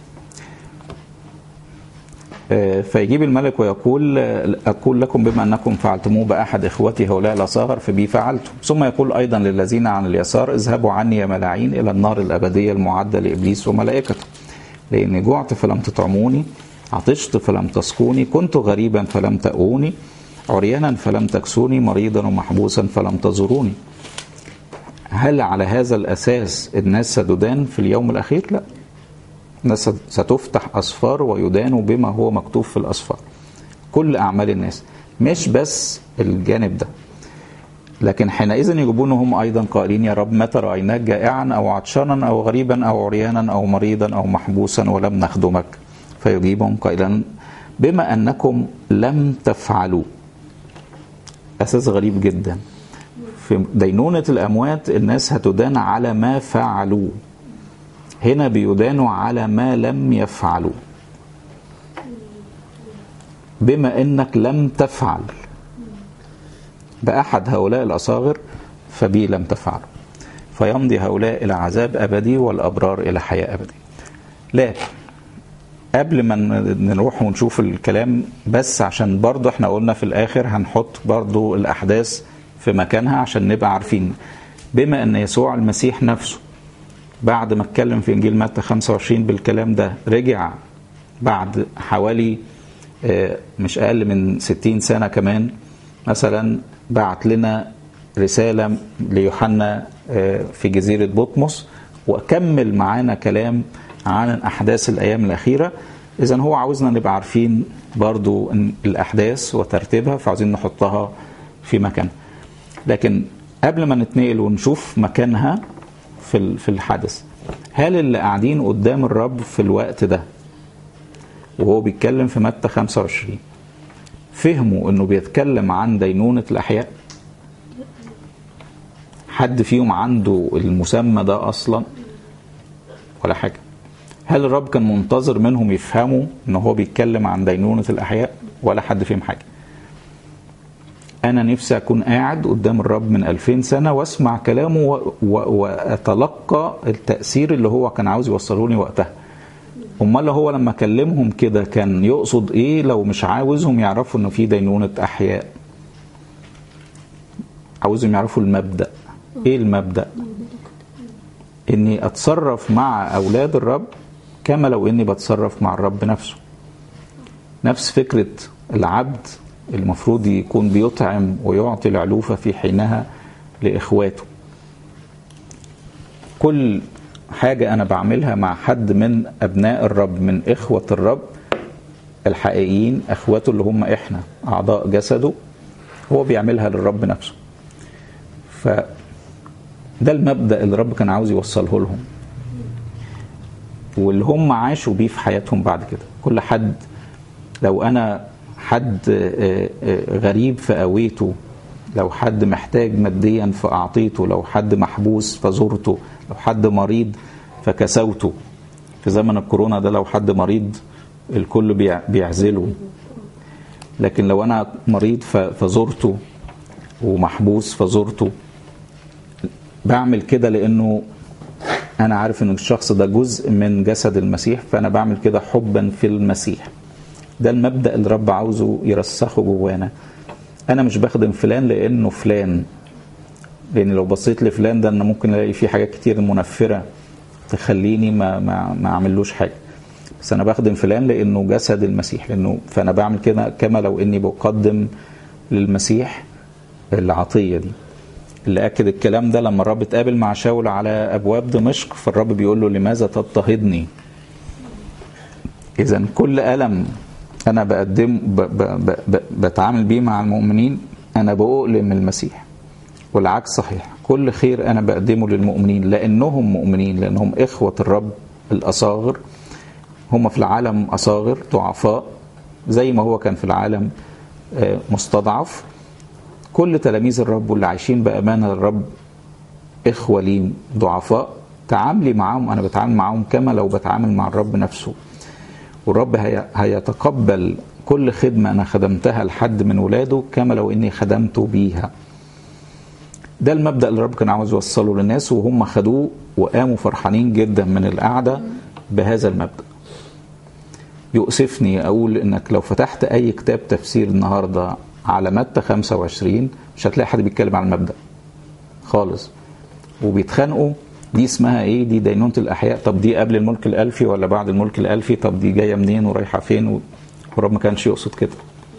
فيجيب الملك ويقول أقول لكم بما أنكم فعلتموه بأحد إخوتي هؤلاء الأصاغر فبي فعلتم ثم يقول أيضا للذين عن اليسار اذهبوا عني يا ملاعين إلى النار الأبدية المعدة لإبليس وملائكته لأني جعت فلم تطعموني عطشت فلم تسقوني كنت غريبا فلم تأوني عريانا فلم تكسوني مريضا ومحبوسا فلم تزوروني هل على هذا الأساس الناس ستدان في اليوم الأخير؟ لا الناس ستفتح أسفار ويدان بما هو مكتوب في الأسفار كل أعمال الناس مش بس الجانب ده لكن حينئذ يجيبونهم ايضا قائلين يا رب متى رايناك جائعا او عطشانا او غريبا او عريانا او مريضا او محبوسا ولم نخدمك فيجيبهم قائلا بما انكم لم تفعلوا اساس غريب جدا في دينونه الاموات الناس هتدان على ما فعلوا هنا بيدانوا على ما لم يفعلوا بما انك لم تفعل بأحد هؤلاء الأصاغر فبي لم تفعلوا فيمضي هؤلاء إلى عذاب أبدي والأبرار إلى حياة أبدية لكن قبل ما نروح ونشوف الكلام بس عشان برضه احنا قلنا في الآخر هنحط برضه الأحداث في مكانها عشان نبقى عارفين بما أن يسوع المسيح نفسه بعد ما اتكلم في إنجيل متى 25 بالكلام ده رجع بعد حوالي مش أقل من 60 سنة كمان مثلا بعت لنا رسالة ليوحنا في جزيرة بطمس وكمل معانا كلام عن أحداث الأيام الأخيرة إذا هو عاوزنا نبقى عارفين برضو الأحداث وترتيبها فعاوزين نحطها في مكانها لكن قبل ما نتنقل ونشوف مكانها في في الحدث هل اللي قاعدين قدام الرب في الوقت ده وهو بيتكلم في متى 25 فهموا انه بيتكلم عن دينونة الاحياء حد فيهم عنده المسمى ده اصلا ولا حاجة هل الرب كان منتظر منهم يفهموا ان هو بيتكلم عن دينونة الاحياء ولا حد فيهم حاجة انا نفسي اكون قاعد قدام الرب من ألفين سنة واسمع كلامه و... و... واتلقى التأثير اللي هو كان عاوز يوصله لي وقتها امال هو لما كلمهم كده كان يقصد ايه لو مش عاوزهم يعرفوا انه في دينونة احياء عاوزهم يعرفوا المبدأ ايه المبدأ اني اتصرف مع اولاد الرب كما لو اني بتصرف مع الرب نفسه نفس فكرة العبد المفروض يكون بيطعم ويعطي العلوفة في حينها لإخواته كل حاجة أنا بعملها مع حد من أبناء الرب من إخوة الرب الحقيقيين أخواته اللي هم إحنا أعضاء جسده هو بيعملها للرب نفسه فده المبدأ اللي الرب كان عاوز يوصله لهم واللي هم عاشوا بيه في حياتهم بعد كده كل حد لو أنا حد غريب فأويته لو حد محتاج ماديا فأعطيته لو حد محبوس فزرته لو حد مريض فكسوته في زمن الكورونا ده لو حد مريض الكل بيعزله لكن لو انا مريض فزرته ومحبوس فزرته بعمل كده لانه انا عارف ان الشخص ده جزء من جسد المسيح فانا بعمل كده حبا في المسيح ده المبدا اللي الرب عاوزه يرسخه جوانا انا مش بخدم فلان لانه فلان لان لو بصيت لفلان ده انا ممكن الاقي فيه حاجات كتير منفره تخليني ما ما ما اعملوش حاجه بس انا بخدم فلان لانه جسد المسيح لانه فانا بعمل كده كما لو اني بقدم للمسيح العطيه دي اللي اكد الكلام ده لما الرب اتقابل مع شاول على ابواب دمشق فالرب بيقول له لماذا تضطهدني اذا كل الم انا بقدم ب ب ب ب بتعامل بيه مع المؤمنين انا بؤلم المسيح والعكس صحيح كل خير انا بقدمه للمؤمنين لانهم مؤمنين لانهم اخوه الرب الاصاغر هم في العالم اصاغر ضعفاء زي ما هو كان في العالم مستضعف كل تلاميذ الرب واللي عايشين بامانه الرب اخوه لي ضعفاء تعاملي معاهم انا بتعامل معاهم كما لو بتعامل مع الرب نفسه والرب هيتقبل كل خدمه انا خدمتها لحد من ولاده كما لو اني خدمته بيها ده المبدا اللي الرب كان عاوز يوصله للناس وهم خدوه وقاموا فرحانين جدا من القعده بهذا المبدا يؤسفني اقول انك لو فتحت اي كتاب تفسير النهارده على متى 25 مش هتلاقي حد بيتكلم عن المبدا خالص وبيتخانقوا دي اسمها ايه دي دينونة الاحياء طب دي قبل الملك الالفي ولا بعد الملك الالفي طب دي جايه منين ورايحه فين والرب ما كانش يقصد كده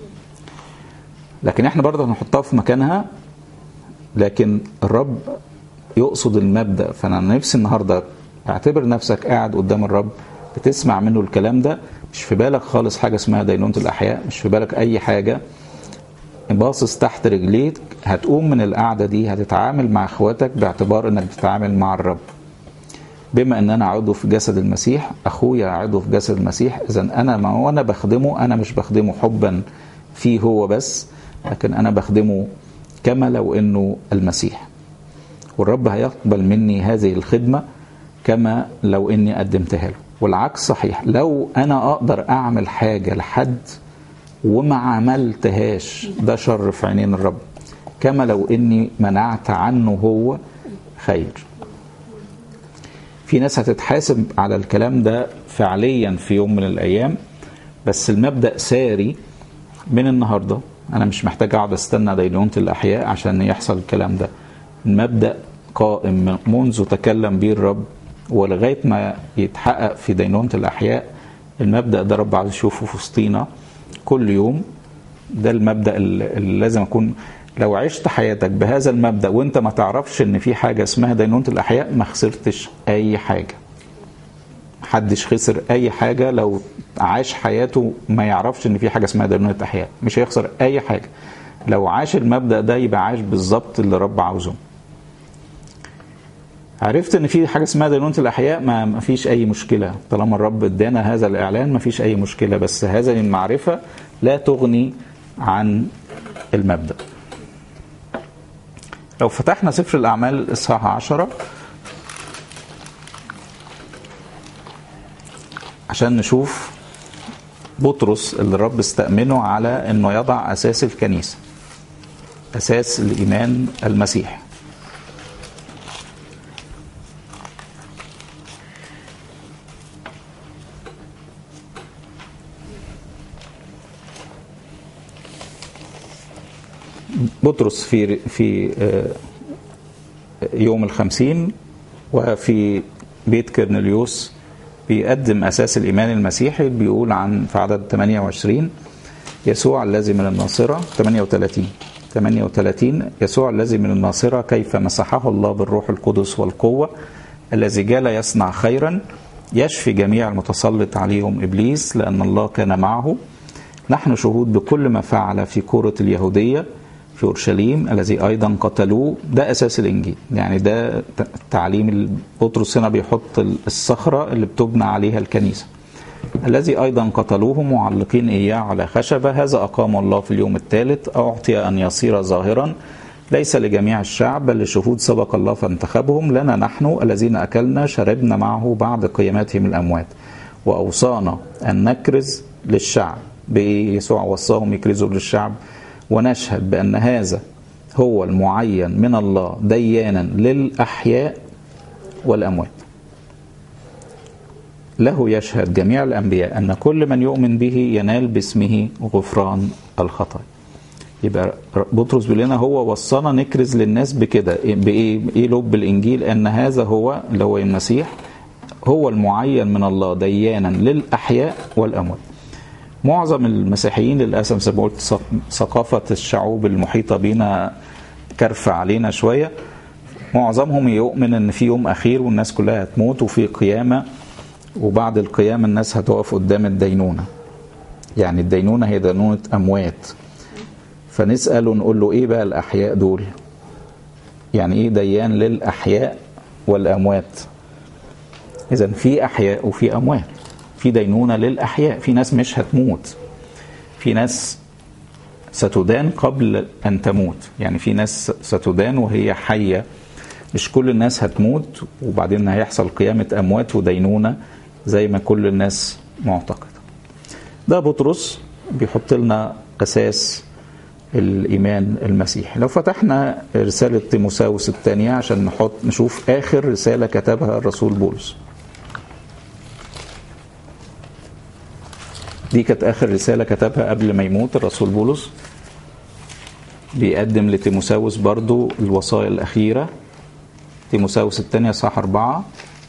لكن احنا برضه هنحطها في مكانها لكن الرب يقصد المبدا فانا نفسي النهارده اعتبر نفسك قاعد قدام الرب بتسمع منه الكلام ده مش في بالك خالص حاجه اسمها دينونه الاحياء مش في بالك اي حاجه باصص تحت رجليك هتقوم من القعده دي هتتعامل مع اخواتك باعتبار انك بتتعامل مع الرب بما ان انا عضو في جسد المسيح اخويا عضو في جسد المسيح اذا انا ما وانا بخدمه انا مش بخدمه حبا فيه هو بس لكن انا بخدمه كما لو انه المسيح والرب هيقبل مني هذه الخدمه كما لو اني قدمتها له والعكس صحيح لو انا اقدر اعمل حاجه لحد وما عملتهاش ده شر في عينين الرب كما لو اني منعت عنه هو خير في ناس هتتحاسب على الكلام ده فعليا في يوم من الايام بس المبدا ساري من النهارده انا مش محتاج اقعد استنى دينونه الاحياء عشان يحصل الكلام ده المبدا قائم منذ تكلم به الرب ولغايه ما يتحقق في دينونه الاحياء المبدا ده رب عايز يشوفه في وسطينا كل يوم ده المبدا اللي لازم اكون لو عشت حياتك بهذا المبدا وانت ما تعرفش ان في حاجه اسمها دينونه الاحياء ما خسرتش اي حاجه محدش خسر اي حاجه لو عاش حياته ما يعرفش ان في حاجه اسمها دينونه احياء مش هيخسر اي حاجه لو عاش المبدا ده يبقى عاش بالظبط اللي رب عاوزه عرفت ان في حاجه اسمها دينونه الاحياء ما فيش اي مشكله طالما الرب ادانا هذا الاعلان ما فيش اي مشكله بس هذه المعرفه لا تغني عن المبدا لو فتحنا سفر الاعمال اصحاح عشرة عشان نشوف بطرس اللي الرب استأمنه على انه يضع اساس الكنيسه اساس الايمان المسيح بطرس في في يوم الخمسين وفي بيت كرنليوس بيقدم أساس الإيمان المسيحي بيقول عن في عدد 28 يسوع الذي من الناصرة 38 38 يسوع الذي من الناصرة كيف مسحه الله بالروح القدس والقوة الذي جال يصنع خيرا يشفي جميع المتسلط عليهم إبليس لأن الله كان معه نحن شهود بكل ما فعل في كورة اليهودية في اورشليم الذي ايضا قتلوه ده اساس الانجيل يعني ده تعليم بطرس هنا بيحط الصخره اللي بتبنى عليها الكنيسه الذي ايضا قتلوه معلقين اياه على خشبه هذا اقام الله في اليوم الثالث اعطي ان يصير ظاهرا ليس لجميع الشعب بل لشهود سبق الله فانتخبهم لنا نحن الذين اكلنا شربنا معه بعد قيامته من الاموات واوصانا ان نكرز للشعب بايه يسوع وصاهم يكرزوا للشعب ونشهد بأن هذا هو المعين من الله ديانا للأحياء والأموات له يشهد جميع الأنبياء أن كل من يؤمن به ينال باسمه غفران الخطايا يبقى بطرس بيقول لنا هو وصانا نكرز للناس بكده بايه ايه لب الانجيل ان هذا هو اللي هو المسيح هو المعين من الله ديانا للاحياء والاموات معظم المسيحيين للاسف زي ما قلت ثقافه الشعوب المحيطه بينا كرفة علينا شويه معظمهم يؤمن ان في يوم اخير والناس كلها هتموت وفي قيامه وبعد القيامه الناس هتقف قدام الدينونه يعني الدينونه هي دينونه اموات فنسال ونقول له ايه بقى الاحياء دول يعني ايه ديان للاحياء والاموات اذا في احياء وفي اموات في دينونه للاحياء في ناس مش هتموت في ناس ستدان قبل ان تموت يعني في ناس ستدان وهي حيه مش كل الناس هتموت وبعدين هيحصل قيامه اموات ودينونه زي ما كل الناس معتقده ده بطرس بيحط لنا اساس الايمان المسيحي لو فتحنا رساله تيموساوس الثانيه عشان نحط نشوف اخر رساله كتبها الرسول بولس دي كانت اخر رساله كتبها قبل ما يموت الرسول بولس بيقدم لتيموساوس برضو الوصايا الاخيره تيموساوس الثانيه صح أربعة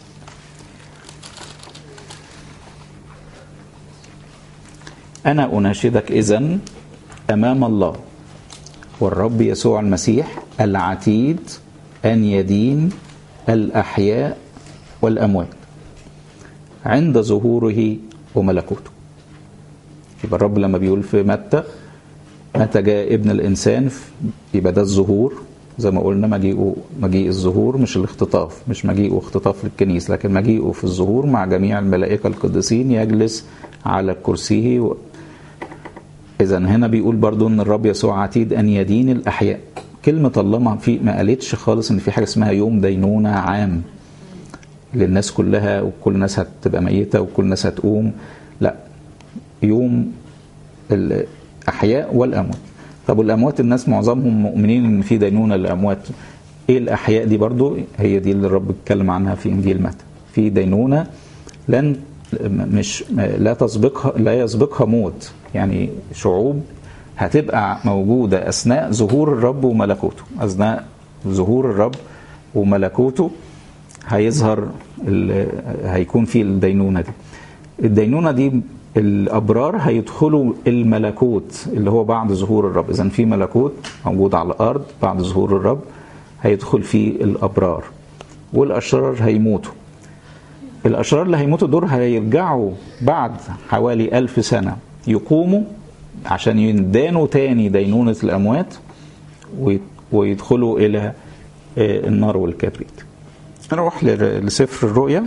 أنا أناشدك إذن أمام الله والرب يسوع المسيح العتيد أن يدين الأحياء والأموات عند ظهوره وملكوته يبقى الرب لما بيقول في متى متى جاء ابن الانسان يبقى ده الظهور زي ما قلنا مجيئه مجيء الظهور مش الاختطاف مش مجيئه اختطاف للكنيس لكن مجيئه في الظهور مع جميع الملائكه القديسين يجلس على كرسيه و... اذا هنا بيقول برضو ان الرب يسوع عتيد ان يدين الاحياء كلمه الله ما في ما قالتش خالص ان في حاجه اسمها يوم دينونه عام للناس كلها وكل الناس هتبقى ميته وكل الناس هتقوم لا يوم الاحياء والاموات طب والاموات الناس معظمهم مؤمنين ان في دينونه للاموات ايه الاحياء دي برضو هي دي اللي الرب اتكلم عنها في انجيل متى في دينونه لن مش لا تسبقها لا يسبقها موت يعني شعوب هتبقى موجوده اثناء ظهور الرب وملكوته اثناء ظهور الرب وملكوته هيظهر هيكون في الدينونه دي الدينونه دي الابرار هيدخلوا الملكوت اللي هو بعد ظهور الرب اذا في ملكوت موجود على الارض بعد ظهور الرب هيدخل فيه الابرار والاشرار هيموتوا الاشرار اللي هيموتوا دول هيرجعوا بعد حوالي ألف سنه يقوموا عشان يندانوا تاني دينونه الاموات ويدخلوا الى النار والكبريت نروح لسفر الرؤيا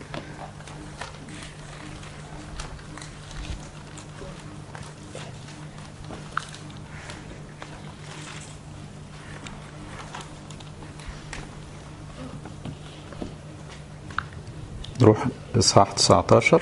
نروح اصحاح 19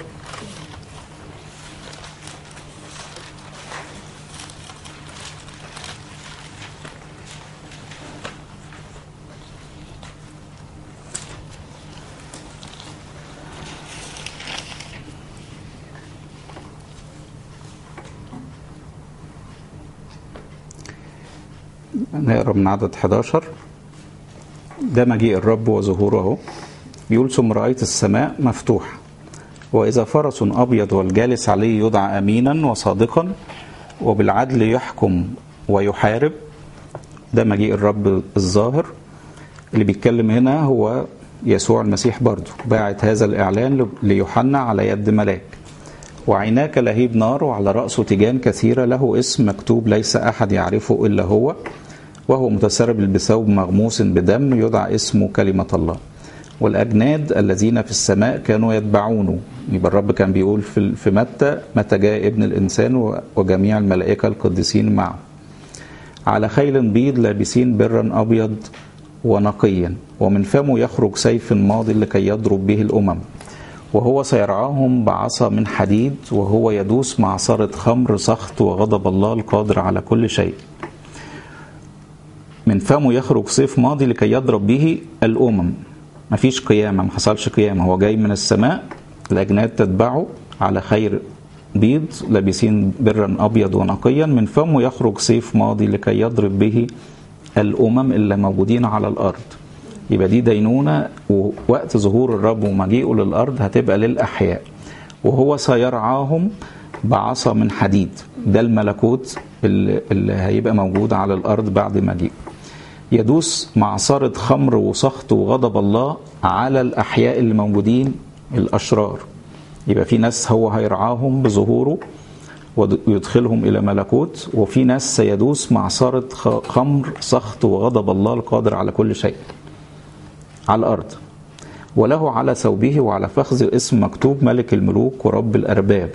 نقرا من عدد 11 ده مجيء الرب وظهوره اهو بيقول ثم رأيت السماء مفتوحة وإذا فرس أبيض والجالس عليه يدعى أمينا وصادقا وبالعدل يحكم ويحارب ده مجيء الرب الظاهر اللي بيتكلم هنا هو يسوع المسيح برضه باعت هذا الإعلان ليوحنا على يد ملاك وعيناك لهيب نار وعلى رأسه تيجان كثيرة له اسم مكتوب ليس أحد يعرفه إلا هو وهو متسرب بثوب مغموس بدم يدعى اسمه كلمة الله والأجناد الذين في السماء كانوا يتبعونه يبقى الرب كان بيقول في في متى متى جاء ابن الإنسان وجميع الملائكة القديسين معه على خيل بيض لابسين برا أبيض ونقيا ومن فمه يخرج سيف ماضي لكي يضرب به الأمم وهو سيرعاهم بعصا من حديد وهو يدوس معصرة خمر سخط وغضب الله القادر على كل شيء من فمه يخرج سيف ماضي لكي يضرب به الأمم مفيش قيامة ما حصلش قيامة هو جاي من السماء الأجناد تتبعه على خير بيض لابسين برا أبيض ونقيا من فمه يخرج سيف ماضي لكي يضرب به الأمم اللي موجودين على الأرض يبقى دي دينونة ووقت ظهور الرب ومجيئه للأرض هتبقى للأحياء وهو سيرعاهم بعصا من حديد ده الملكوت اللي, اللي هيبقى موجود على الأرض بعد مجيئه يدوس معصرة خمر وسخط وغضب الله على الأحياء اللي موجودين الأشرار يبقى في ناس هو هيرعاهم بظهوره ويدخلهم إلى ملكوت وفي ناس سيدوس معصرة خمر سخط وغضب الله القادر على كل شيء على الأرض وله على ثوبه وعلى فخذه اسم مكتوب ملك الملوك ورب الأرباب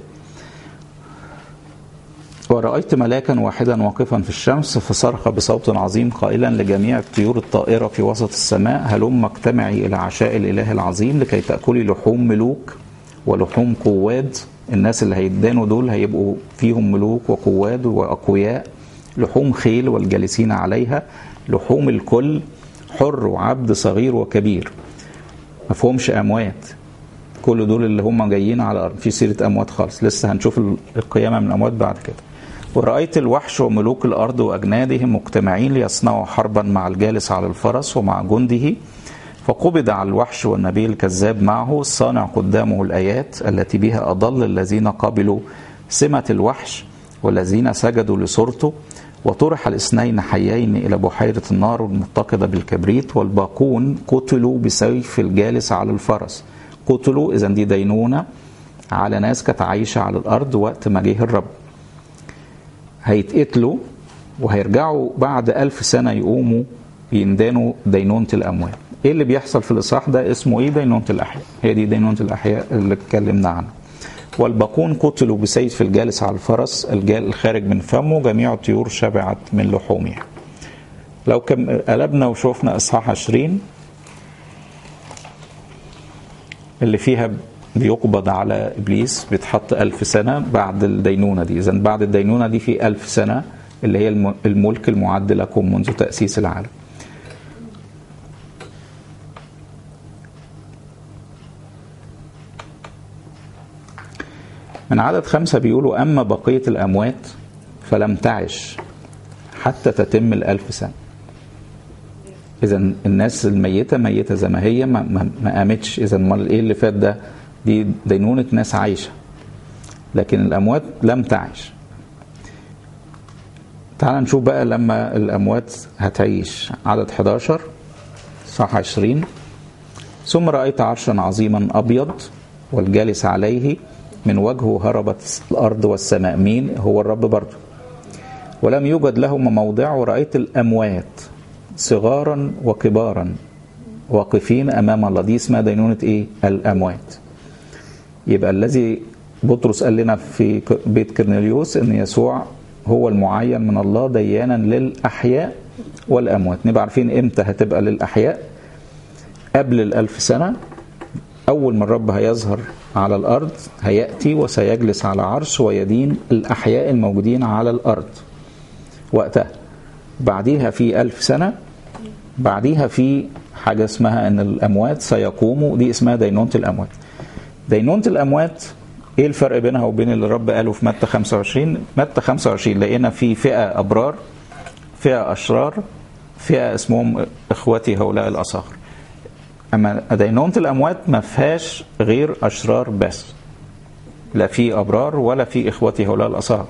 ورأيت ملاكا واحدا واقفا في الشمس فصرخ بصوت عظيم قائلا لجميع الطيور الطائرة في وسط السماء هلم اجتمعي إلى عشاء الإله العظيم لكي تأكلي لحوم ملوك ولحوم قواد الناس اللي هيدانوا دول هيبقوا فيهم ملوك وقواد وأقوياء لحوم خيل والجالسين عليها لحوم الكل حر وعبد صغير وكبير مفهومش أموات كل دول اللي هم جايين على الأرض في سيرة أموات خالص لسه هنشوف القيامة من الأموات بعد كده ورأيت الوحش وملوك الأرض وأجنادهم مجتمعين ليصنعوا حربا مع الجالس على الفرس ومع جنده فقبض على الوحش والنبي الكذاب معه الصانع قدامه الآيات التي بها أضل الذين قبلوا سمة الوحش والذين سجدوا لصورته وطرح الاثنين حيين إلى بحيرة النار المتقدة بالكبريت والباقون قتلوا بسيف الجالس على الفرس قتلوا إذا دي دينونة على ناس كانت عايشة على الأرض وقت ما جه الرب هيتقتلوا وهيرجعوا بعد ألف سنة يقوموا يندانوا دينونة الأموال إيه اللي بيحصل في الإصحاح ده اسمه إيه دينونة الأحياء هي دي دينونة الأحياء اللي اتكلمنا عنها والباقون قتلوا بسيف الجالس على الفرس الجال الخارج من فمه جميع الطيور شبعت من لحومها لو كم قلبنا وشوفنا إصحاح 20 اللي فيها بيقبض على إبليس بيتحط ألف سنة بعد الدينونة دي إذا بعد الدينونة دي في ألف سنة اللي هي الم- الملك المعد لكم منذ تأسيس العالم من عدد خمسة بيقولوا أما بقية الأموات فلم تعش حتى تتم الألف سنة إذا الناس الميتة ميتة زي ما هي ما, ما, ما قامتش إذا أمال إيه اللي فات ده دي دينونة ناس عايشة لكن الأموات لم تعش تعال نشوف بقى لما الأموات هتعيش عدد 11 صح 20 ثم رأيت عرشا عظيما أبيض والجالس عليه من وجهه هربت الأرض والسماء مين هو الرب برضه ولم يوجد لهما موضع ورأيت الأموات صغارا وكبارا واقفين أمام الله دي اسمها دينونة إيه الأموات يبقى الذي بطرس قال لنا في ك- بيت كرنيليوس ان يسوع هو المعين من الله ديانا للاحياء والاموات نبقى عارفين امتى هتبقى للاحياء قبل الالف سنه اول ما الرب هيظهر على الارض هياتي وسيجلس على عرش ويدين الاحياء الموجودين على الارض وقتها بعديها في ألف سنة بعديها في حاجة اسمها أن الأموات سيقوموا دي اسمها دينونة الأموات دينونة الأموات إيه الفرق بينها وبين اللي الرب قاله في متى 25 متى 25 لقينا في فئة أبرار فئة أشرار فئة اسمهم إخوتي هؤلاء الأصاغر أما دينونة الأموات ما فيهاش غير أشرار بس لا في أبرار ولا في إخوتي هؤلاء الأصاغر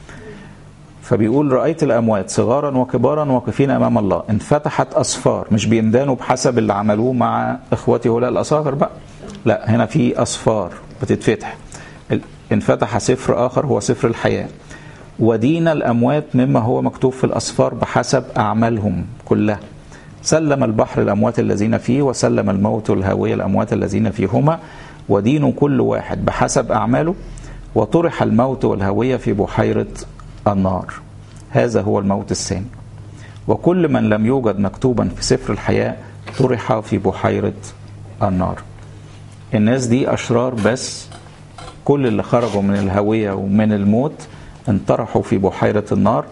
فبيقول رأيت الأموات صغارا وكبارا واقفين أمام الله انفتحت أصفار مش بيندانوا بحسب اللي عملوه مع إخوتي هؤلاء الأصاغر بقى لا هنا في أصفار بتتفتح ال- انفتح سفر آخر هو سفر الحياة ودين الأموات مما هو مكتوب في الأصفار بحسب أعمالهم كلها سلم البحر الأموات الذين فيه وسلم الموت والهاوية الأموات الذين فيهما ودين كل واحد بحسب أعماله وطرح الموت والهوية في بحيرة النار هذا هو الموت الثاني وكل من لم يوجد مكتوبا في سفر الحياة طرح في بحيرة النار الناس دي أشرار بس كل اللي خرجوا من الهوية ومن الموت انطرحوا في بحيرة النار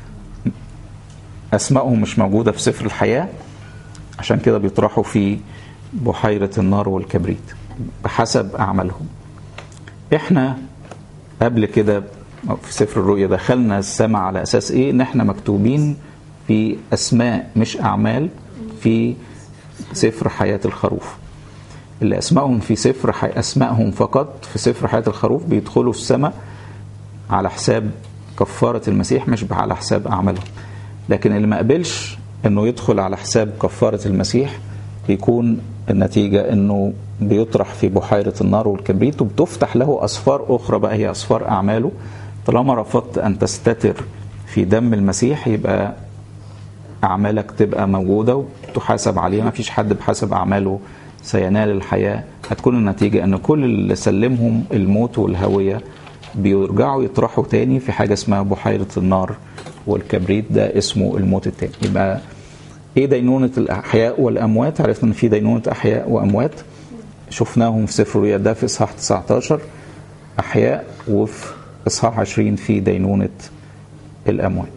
أسمائهم مش موجودة في سفر الحياة عشان كده بيطرحوا في بحيرة النار والكبريت بحسب أعمالهم احنا قبل كده في سفر الرؤيا دخلنا السماء على اساس ايه ان احنا مكتوبين في اسماء مش اعمال في سفر حياه الخروف اللي اسمائهم في سفر حي... اسمائهم فقط في سفر حياه الخروف بيدخلوا السماء على حساب كفاره المسيح مش على حساب اعمالهم لكن اللي ما قبلش انه يدخل على حساب كفاره المسيح بيكون النتيجه انه بيطرح في بحيره النار والكبريت وبتفتح له اسفار اخرى بقى هي اسفار اعماله طالما رفضت ان تستتر في دم المسيح يبقى اعمالك تبقى موجوده وتحاسب عليها ما فيش حد بحسب اعماله سينال الحياه هتكون النتيجه ان كل اللي سلمهم الموت والهويه بيرجعوا يطرحوا تاني في حاجه اسمها بحيره النار والكبريت ده اسمه الموت التاني يبقى ايه دينونه الاحياء والاموات عرفنا ان في دينونه احياء واموات شفناهم في سفر الرؤيا ده في اصحاح 19 احياء وفي اصحاح 20 في دينونه الاموات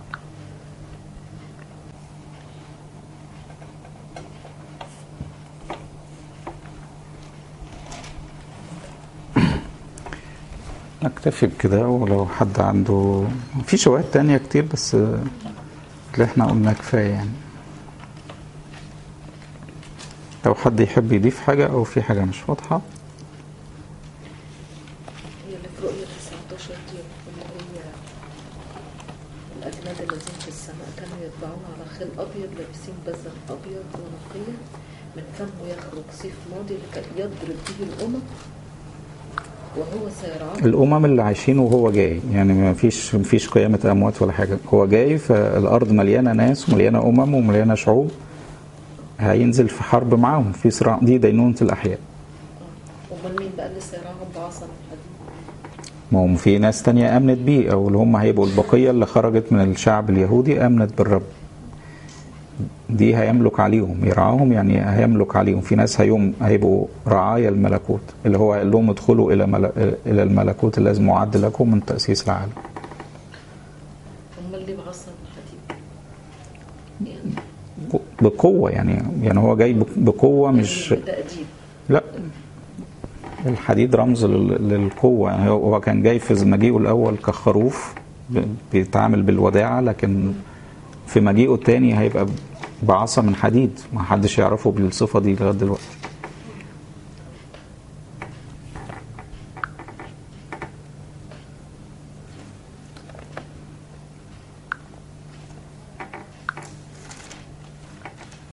نكتفي بكده ولو حد عنده في شواهد تانية كتير بس اللي احنا قلنا كفاية يعني لو حد يحب يضيف حاجة أو في حاجة مش واضحة هي اللي في رؤية 19 دي اللي هي الأجناد الذين في السماء كانوا يتبعون على خيل أبيض لابسين بزغ أبيض ونقية من فمه يخرج سيف ماضي لكي يضرب به الأمم وهو سيرعاه الامم اللي عايشين وهو جاي يعني ما فيش ما فيش قيامه اموات ولا حاجه هو جاي فالارض مليانه ناس ومليانه امم ومليانه شعوب هينزل في حرب معاهم في صراع دي دينونه الاحياء امال مين بقى اللي سيرعاهم بعصا من حديد ما هم في ناس تانية امنت بيه او اللي هم هيبقوا البقيه اللي خرجت من الشعب اليهودي امنت بالرب دي هيملك عليهم يرعاهم يعني هيملك عليهم في ناس هيوم هيبقوا رعايا الملكوت اللي هو قال لهم ادخلوا الى مل... الى الملكوت الذي معد لكم من تاسيس العالم امال ليه بعصا من حديد يعني بقوه يعني يعني هو جاي بق- بقوه مش يعني تأديب لا الحديد رمز لل- للقوة يعني هو هو كان جاي في مجيئه الأول كخروف ب- بيتعامل بالوداعة لكن في مجيئه التاني هيبقى بعصا من حديد ما حدش يعرفه بالصفة دي لغاية دلوقتي